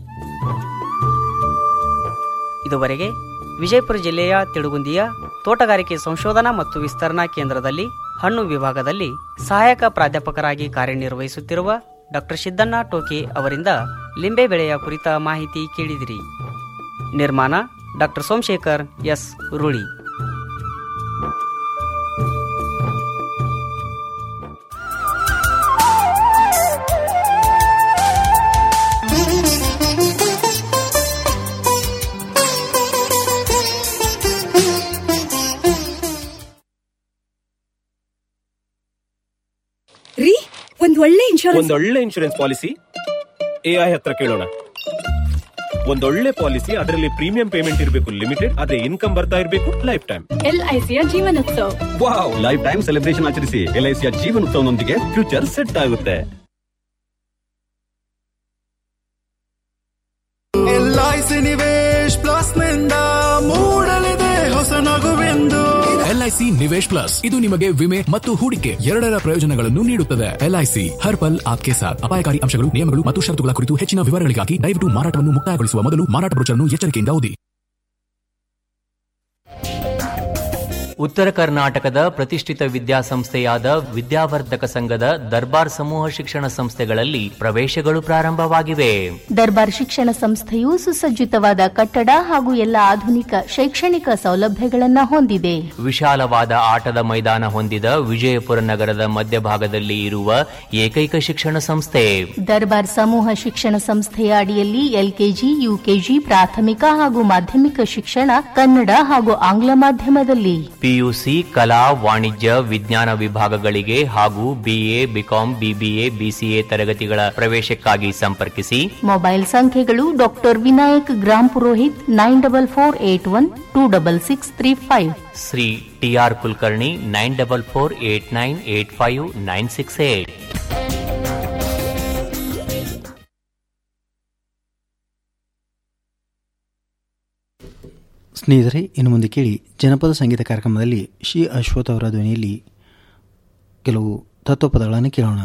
S13: ಇದುವರೆಗೆ ವಿಜಯಪುರ ಜಿಲ್ಲೆಯ ತಿಡುಗುಂದಿಯ ತೋಟಗಾರಿಕೆ ಸಂಶೋಧನಾ ಮತ್ತು ವಿಸ್ತರಣಾ ಕೇಂದ್ರದಲ್ಲಿ ಹಣ್ಣು ವಿಭಾಗದಲ್ಲಿ ಸಹಾಯಕ ಪ್ರಾಧ್ಯಾಪಕರಾಗಿ ಕಾರ್ಯನಿರ್ವಹಿಸುತ್ತಿರುವ ಡಾಕ್ಟರ್ ಸಿದ್ದಣ್ಣ ಟೋಕೆ ಅವರಿಂದ ಲಿಂಬೆ ಬೆಳೆಯ ಕುರಿತ ಮಾಹಿತಿ ಕೇಳಿದಿರಿ ನಿರ್ಮಾಣ ಡಾಕ್ಟರ್ ಸೋಮಶೇಖರ್ ಎಸ್ ಉರುಳಿ
S12: ರೀ ಒಂದ್ ಒಳ್ಳೆ ಇನ್ಶೂರೆನ್ಸ್
S15: ಒಂದೊಳ್ಳೆ ಇನ್ಶೂರೆನ್ಸ್ ಪಾಲಿಸಿ ಎ ಐ ಹತ್ರ ಕೇಳೋಣ
S12: ಒಂದೊಳ್ಳೆ ಪಾಲಿಸಿ ಅದರಲ್ಲಿ ಪ್ರೀಮಿಯಂ ಪೇಮೆಂಟ್ ಇರಬೇಕು ಲಿಮಿಟೆಡ್ ಅದೇ ಇನ್ಕಮ್ ಬರ್ತಾ ಇರಬೇಕು ಲೈಫ್ ಟೈಮ್
S15: ಎಲ್ಐಸಿಯ Jeevan Utsav
S16: wow life time celebration ಆಚರಿಸಿ ಎಲ್ಐಸಿಯ ಜೀವನೋತ್ಸವನೊಂದಿಗೆ ಫ್ಯೂಚರ್ ಸೆಟ್ ಆಗುತ್ತೆ
S17: ಎಲ್ಐಸಿ ನಿವೇಶ್ ಪ್ಲಸ್ ನಿಂದ ಮೂಡಲಿದೆ ಹೊಸ ನಗುವೆಂದು
S18: ಎಲ್ಐಸಿ ನಿವೇಶ್ ಪ್ಲಸ್ ಇದು ನಿಮಗೆ ವಿಮೆ ಮತ್ತು ಹೂಡಿಕೆ ಎರಡರ ಪ್ರಯೋಜನಗಳನ್ನು ನೀಡುತ್ತದೆ ಎಲ್ಐಸಿ ಹರ್ ಪಲ್ ಆಪ್ಕೆ ಸಾಥ್ ಅಪಾಯಕಾರಿ ಅಂಶಗಳು ನಿಯಮಗಳು ಮತ್ತು ಷರತ್ತುಗಳ ಕುರಿತು ಹೆಚ್ಚಿನ ವಿವರಗಳಿಗಾಗಿ ದಯವಿಟ್ಟು ಮಾರಾಟವನ್ನು ಮುಕ್ತಾಯಗೊಳಿಸುವ ಮೊದಲು ಮಾರಾಟ ಬ್ರೋಚರ್ನ್ನು ಎಚ್ಚರಿಕೆಯಿಂದ ಓದಿ
S19: ಉತ್ತರ ಕರ್ನಾಟಕದ ಪ್ರತಿಷ್ಠಿತ ವಿದ್ಯಾಸಂಸ್ಥೆಯಾದ ವಿದ್ಯಾವರ್ಧಕ ಸಂಘದ ದರ್ಬಾರ್ ಸಮೂಹ ಶಿಕ್ಷಣ ಸಂಸ್ಥೆಗಳಲ್ಲಿ ಪ್ರವೇಶಗಳು ಪ್ರಾರಂಭವಾಗಿವೆ
S20: ದರ್ಬಾರ್ ಶಿಕ್ಷಣ ಸಂಸ್ಥೆಯು ಸುಸಜ್ಜಿತವಾದ ಕಟ್ಟಡ ಹಾಗೂ ಎಲ್ಲ ಆಧುನಿಕ ಶೈಕ್ಷಣಿಕ ಸೌಲಭ್ಯಗಳನ್ನ ಹೊಂದಿದೆ
S19: ವಿಶಾಲವಾದ ಆಟದ ಮೈದಾನ ಹೊಂದಿದ ವಿಜಯಪುರ ನಗರದ ಮಧ್ಯಭಾಗದಲ್ಲಿ ಇರುವ ಏಕೈಕ ಶಿಕ್ಷಣ ಸಂಸ್ಥೆ
S20: ದರ್ಬಾರ್ ಸಮೂಹ ಶಿಕ್ಷಣ ಸಂಸ್ಥೆಯ ಅಡಿಯಲ್ಲಿ ಎಲ್ಕೆಜಿ ಯುಕೆಜಿ ಪ್ರಾಥಮಿಕ ಹಾಗೂ ಮಾಧ್ಯಮಿಕ ಶಿಕ್ಷಣ ಕನ್ನಡ ಹಾಗೂ ಆಂಗ್ಲ ಮಾಧ್ಯಮದಲ್ಲಿ
S19: ಪಿಯುಸಿ ಕಲಾ ವಾಣಿಜ್ಯ ವಿಜ್ಞಾನ ವಿಭಾಗಗಳಿಗೆ ಹಾಗೂ ಬಿಎ ಬಿಕಾಂ ಬಿಬಿಎ ಬಿಸಿಎ ತರಗತಿಗಳ ಪ್ರವೇಶಕ್ಕಾಗಿ ಸಂಪರ್ಕಿಸಿ
S20: ಮೊಬೈಲ್ ಸಂಖ್ಯೆಗಳು doctor Vinayak Grampurohit nine double four eight one two double six three five
S19: Shri T R Kulkarni nine double four eight nine eight five nine six eight
S3: ಸ್ನೇಹಿತರೆ ಇನ್ನು ಮುಂದೆ ಕೇಳಿ ಜನಪದ ಸಂಗೀತ ಕಾರ್ಯಕ್ರಮದಲ್ಲಿ ಶ್ರೀ ಅಶ್ವಥ್ ಅವರ ಧ್ವನಿಯಲ್ಲಿ ಕೆಲವು ತತ್ವಪದಗಳನ್ನು ಕೇಳೋಣ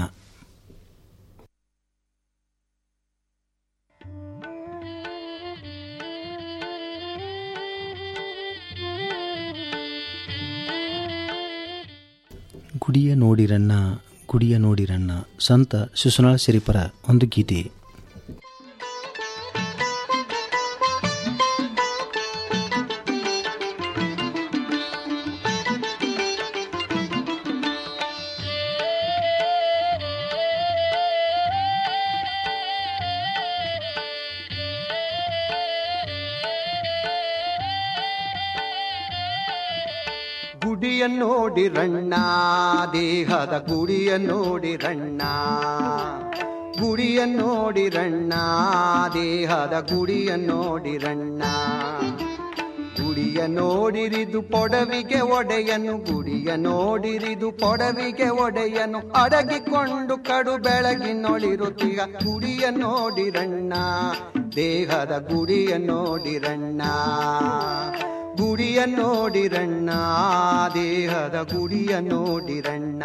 S3: ಗುಡಿಯ ನೋಡಿರಣ್ಣ ಗುಡಿಯ ನೋಡಿರಣ್ಣ ಸಂತ ಶಿಶುನಾಳ್ ಸಿರಿಪರ ಒಂದು ಗೀತೆ
S21: ಗುಡಿಯ ನೋಡಿರಣ್ಣ ದೇಹದ ಗುಡಿಯ ನೋಡಿರಣ್ಣ ಗುಡಿಯ ನೋಡಿರಣ್ಣ ದೇಹದ ಗುಡಿಯ ನೋಡಿರಣ್ಣ ಗುಡಿಯ ನೋಡಿರಿದು ಪೊಡವಿಗೆ ಒಡೆಯನು ಗುಡಿಯ ನೋಡಿರಿದು ಪೊಡವಿಗೆ ಒಡೆಯನು ಅಡಗಿಕೊಂಡು ಕಡು ಬೆಳಗಿನೊಳಿರುತ್ತೀಗ ಗುಡಿಯ ನೋಡಿರಣ್ಣ ದೇಹದ ಗುಡಿಯ ನೋಡಿರಣ್ಣ ಗುಡಿಯ ನೋಡಿರಣ್ಣ ದೇಹದ ಗುಡಿಯ ನೋಡಿರಣ್ಣ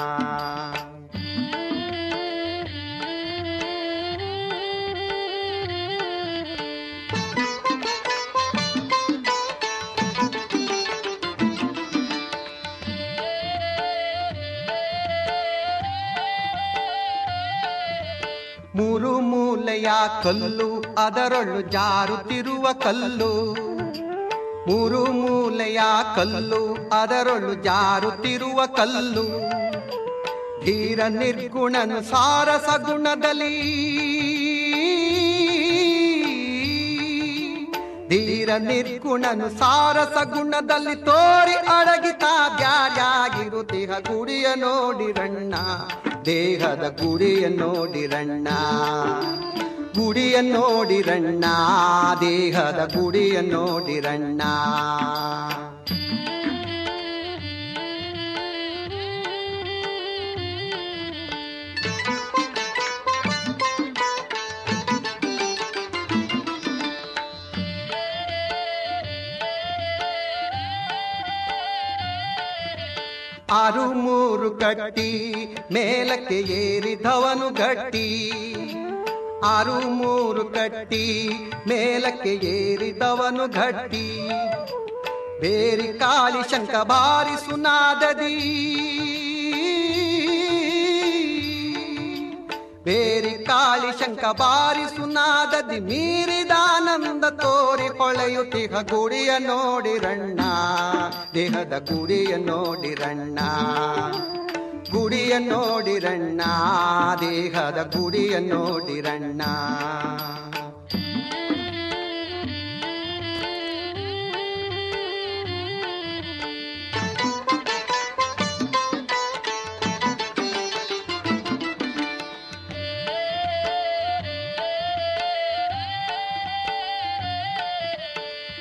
S21: ಮೂರು ಮೂಲೆಯ ಕಲ್ಲು ಅದರೊಳು ಜಾರುತ್ತಿರುವ ಕಲ್ಲು ಮೂರು ಮೂಲೆಯ ಕಲ್ಲು ಅದರೊಳು ಜಾರುತ್ತಿರುವ ಕಲ್ಲು ಧೀರ ನಿರ್ಗುಣನು ಸಾರಸ ಗುಣದಲ್ಲಿ ಧೀರ ನಿರ್ಗುಣನು ಸಾರಸ ಗುಣದಲ್ಲಿ ತೋರಿ ಅಡಗಿತ ಬ್ಯಾರ್ಯಾಗಿರುತ್ತಿಹ ಗುಡಿಯ ನೋಡಿರಣ್ಣ ದೇಹದ ಗುಡಿಯ ನೋಡಿರಣ್ಣ ಗುಡಿಯ ನೋಡಿರಣ್ಣ ದೇಹದ ಗುಡಿಯ ನೋಡಿರಣ್ಣ ಆರು ಮೂರು ಕಟ್ಟಿ ಮೇಲಕ್ಕೆ ಏರಿದವನು ಗಟ್ಟಿ ಆರು ಮೂರು ಕಟ್ಟಿ ಮೇಲಕ್ಕೆ ಏರಿದವನು ಗಟ್ಟಿ ಬೇರಿ ಕಾಳಿ ಶಂಕ ಬಾರಿಸು ನಾದದಿ ಬೇರಿ ಕಾಳಿ ಶಂಕ ಬಾರಿಸು ನಾದದಿ ಮೀರಿದಾನಂದ ತೋರಿ ಹೊಳೆಯುತ್ತಿಹ ಗುಡಿಯ ನೋಡಿರಣ್ಣ ದೇಹದ ಗುಡಿಯ ನೋಡಿರಣ್ಣ ಗುಡಿಯ ನೋಡಿರಣ್ಣ ದೇಹದ ಗುಡಿಯ ನೋಡಿರಣ್ಣ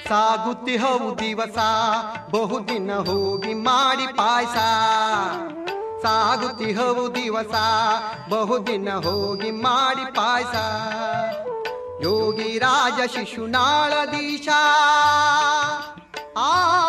S21: ಸಾಗುತ್ತಿಹವು ದಿವಸ ಬಹುದಿನ ಹೋಗಿ ಮಾಡಿ ಪಾಯಸ ಸಾಗುತ್ತಿಹವು ದಿವಸ ಬಹುದಿನ ಹೋಗಿ ಮಾಡಿ ಪಾಯಸ ಯೋಗಿ ರಾಜ ಶಿಶುನಾಳದೀಶ ಆ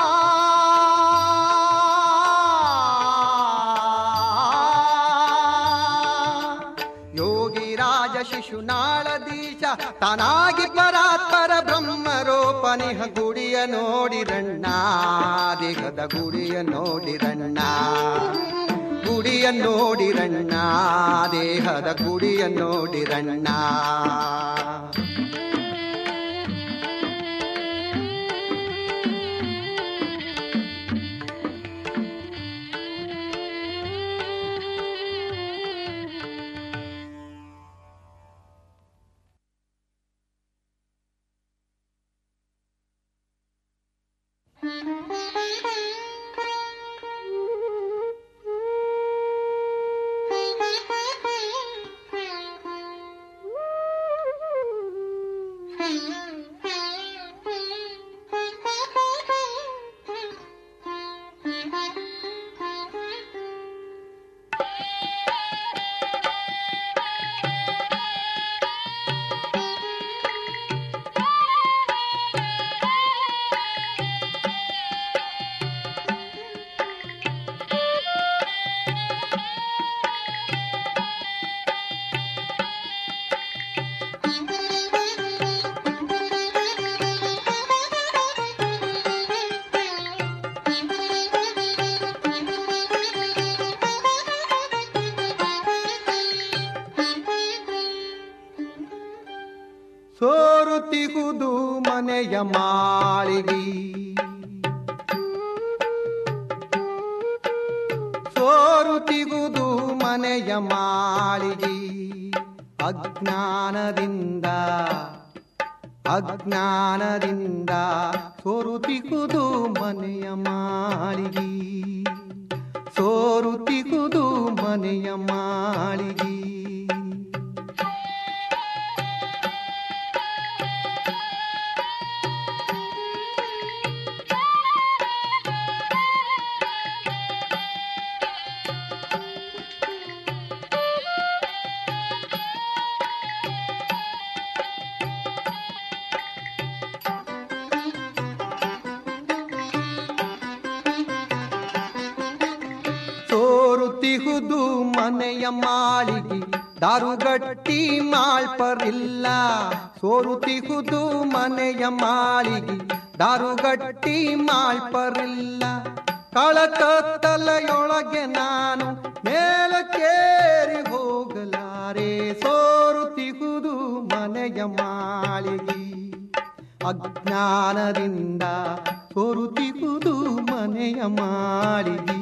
S21: ಯೋಗಿ ರಾಜ ಶಿಶುನಾಳದೀಶ ತಾನಾಗಿ ಪರಾತ್ಪರ ಬ್ರಹ್ಮರೋಪನಿಹ ಗುಡಿಯ ನೋಡಿರಣ್ಣ ದೇಹದ ಗುಡಿಯ ನೋಡಿರಣ್ಣ ಗುಡಿಯ ನೋಡಿರಣ್ಣ ದೇಹದ ಗುಡಿಯ ನೋಡಿರಣ್ಣ ಸೋರುತಿಗುದು ಮನೆಯ ಮಾಳಿಗಿ ಸೋರುತಿಗುದು ಮನೆಯ ಮಾಳಿಗಿ ಅಜ್ಞಾನದಿಂದ ಅಜ್ಞಾನದಿಂದ ಸೋರುತಿಗುದು ಮನೆಯ ಮಾಳಿಗಿ ಸೋರುತಿಗುದು ಮನೆಯ ಮಾಳಿಗಿ ಸೋರುತಿಹುದು ಮನೆಯ ಮಾಳಿಗೆ ದಾರುಗಟ್ಟಿ ಮಾಳ್ಪರಿಲ್ಲ ಸೋರುತಿಹುದು ಮನೆಯ ಮಾಳಿಗೆ ದಾರುಗಟ್ಟಿ ಮಾಳ್ಪರಿಲ್ಲ ಕಳಕತ್ತಲೆಯೊಳಗೆ ನಾನು ಮೇಲಕ್ಕೇರಿ ಹೋಗಲಾರೆ ಸೋರುತಿಹುದು ಮನೆಯ ಮಾಳಿಗೆ ಅಜ್ಞಾನದಿಂದ ಸೋರುತಿಹುದು ಮನೆಯ ಮಾಳಿಗೆ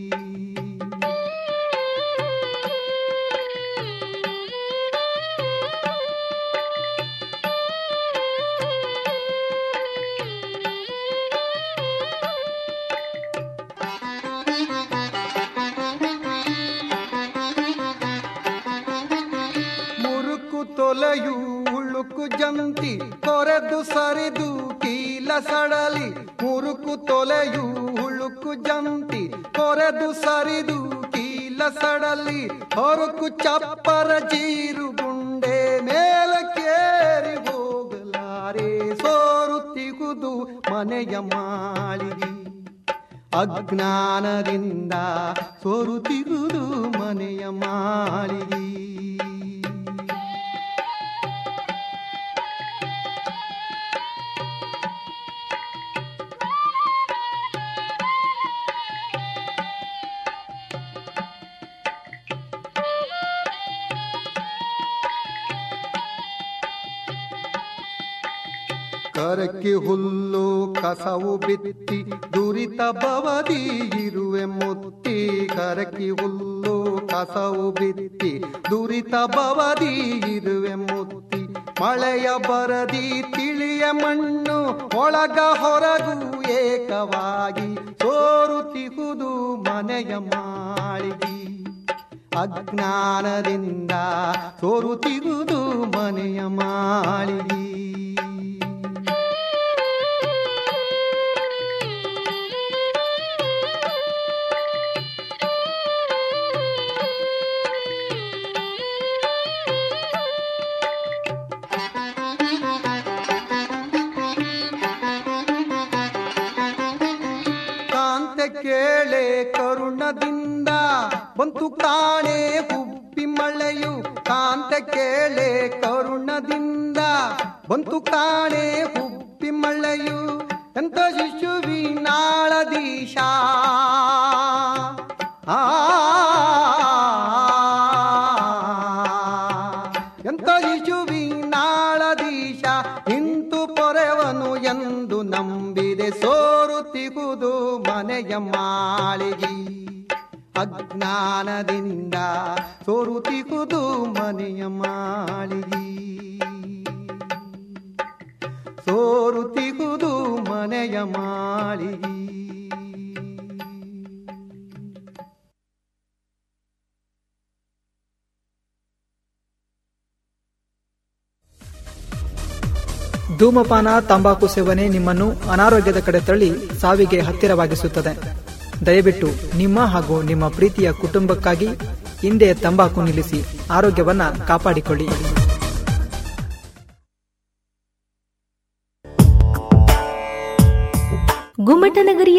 S21: ಮುರುಕು ತೊಲೆಯು ಉಳುಕು ಜಂತಿ ಕೊರೆದು ಸರಿದು ಕೀಲ ಸಡಲಿ ಮುರುಕು ತೊಲೆಯು ಉಳುಕು ಜಂತಿ ಕೊರೆದು ಸರಿದು ಕೀಲ ಸಡಲಿ ಹೊರಕು ಚಪ್ಪರ ಜೀರು ಗುಂಡೆ ಮೇಲಕ್ಕೇರಿ ಹೋಗಲಾರೆ ಸೋರುತ್ತಿಗುದು ಮನೆಯ ಮಾಳಿಗೆ ಅಜ್ಞಾನದಿಂದ ಸೋರುತ್ತಿರುವುದು ಮನೆಯ ಮಾಳಿಗೆ ಕರಕ್ಕೆ ಹುಲ್ಲು ಕಸವು ಬಿತ್ತಿ ದುರಿತ ಬವದಿ ಇರುವೆ ಮುತ್ತಿ ಕರಕಿ ಹುಲ್ಲು ಕಸವು ಬಿತ್ತಿ ದುರಿತ ಬವದಿ ಇರುವೆ ಮುತ್ತಿ ಮಳೆಯ ಬರದಿ ತಿಳಿಯ ಮಣ್ಣು ಒಳಗ ಹೊರಗು ಏಕವಾಗಿ ಸೋರುತಿಹುದು ಮನೆಯ ಮಾಳಿಗೆ ಅಜ್ಞಾನದಿಂದ ಸೋರುತಿಗುದು ಮನೆಯ ಮಾಳಿಗೆ ಕರುಣದಿಂದ ಬಂತು ಕಾಣೆ ಹುಬ್ಬಿ ಮಳೆಯು ಕಾಂತ ಕೇಳೆ ಕರುಣದಿಂದ ಬಂತು ಕಾಣೆ ಹುಬ್ಬಿ ಮಳೆಯು ಎಂತ ಶಿಶುವಿನಾಳದೀಶ ಆ ಎಂತ ಶಿಶುವಿನಾಳದೀಶ ನಿಂತು ಪೊರೆವನು ಎಂದು ನಂಬಿದೆ ಸೋರುತ್ತಿಗುವುದು ಮನೆಯ ಮಾಳಿಗೆ ಅಜ್ಞಾನದಿಂದ ಸೋರುತ್ತಿಗುವುದು ಮನೆಯ ಮಾಳಿಗೆ ಸೋರುತ್ತಿಗುವುದು ಮನೆಯ ಮಾಳಿಗೆ
S15: ಧೂಮಪಾನ ತಂಬಾಕು ಸೇವನೆ ನಿಮ್ಮನ್ನು ಅನಾರೋಗ್ಯದ ಕಡೆ ತಳ್ಳಿ ಸಾವಿಗೆ ಹತ್ತಿರವಾಗಿಸುತ್ತದೆ ದಯವಿಟ್ಟು ನಿಮ್ಮ ಹಾಗೂ ನಿಮ್ಮ ಪ್ರೀತಿಯ ಕುಟುಂಬಕ್ಕಾಗಿ ಹಿಂದೆ ತಂಬಾಕು ನಿಲ್ಲಿಸಿ ಆರೋಗ್ಯವನ್ನ ಕಾಪಾಡಿಕೊಳ್ಳಿ
S20: ಗುಮ್ಮಟನಗರಿಯ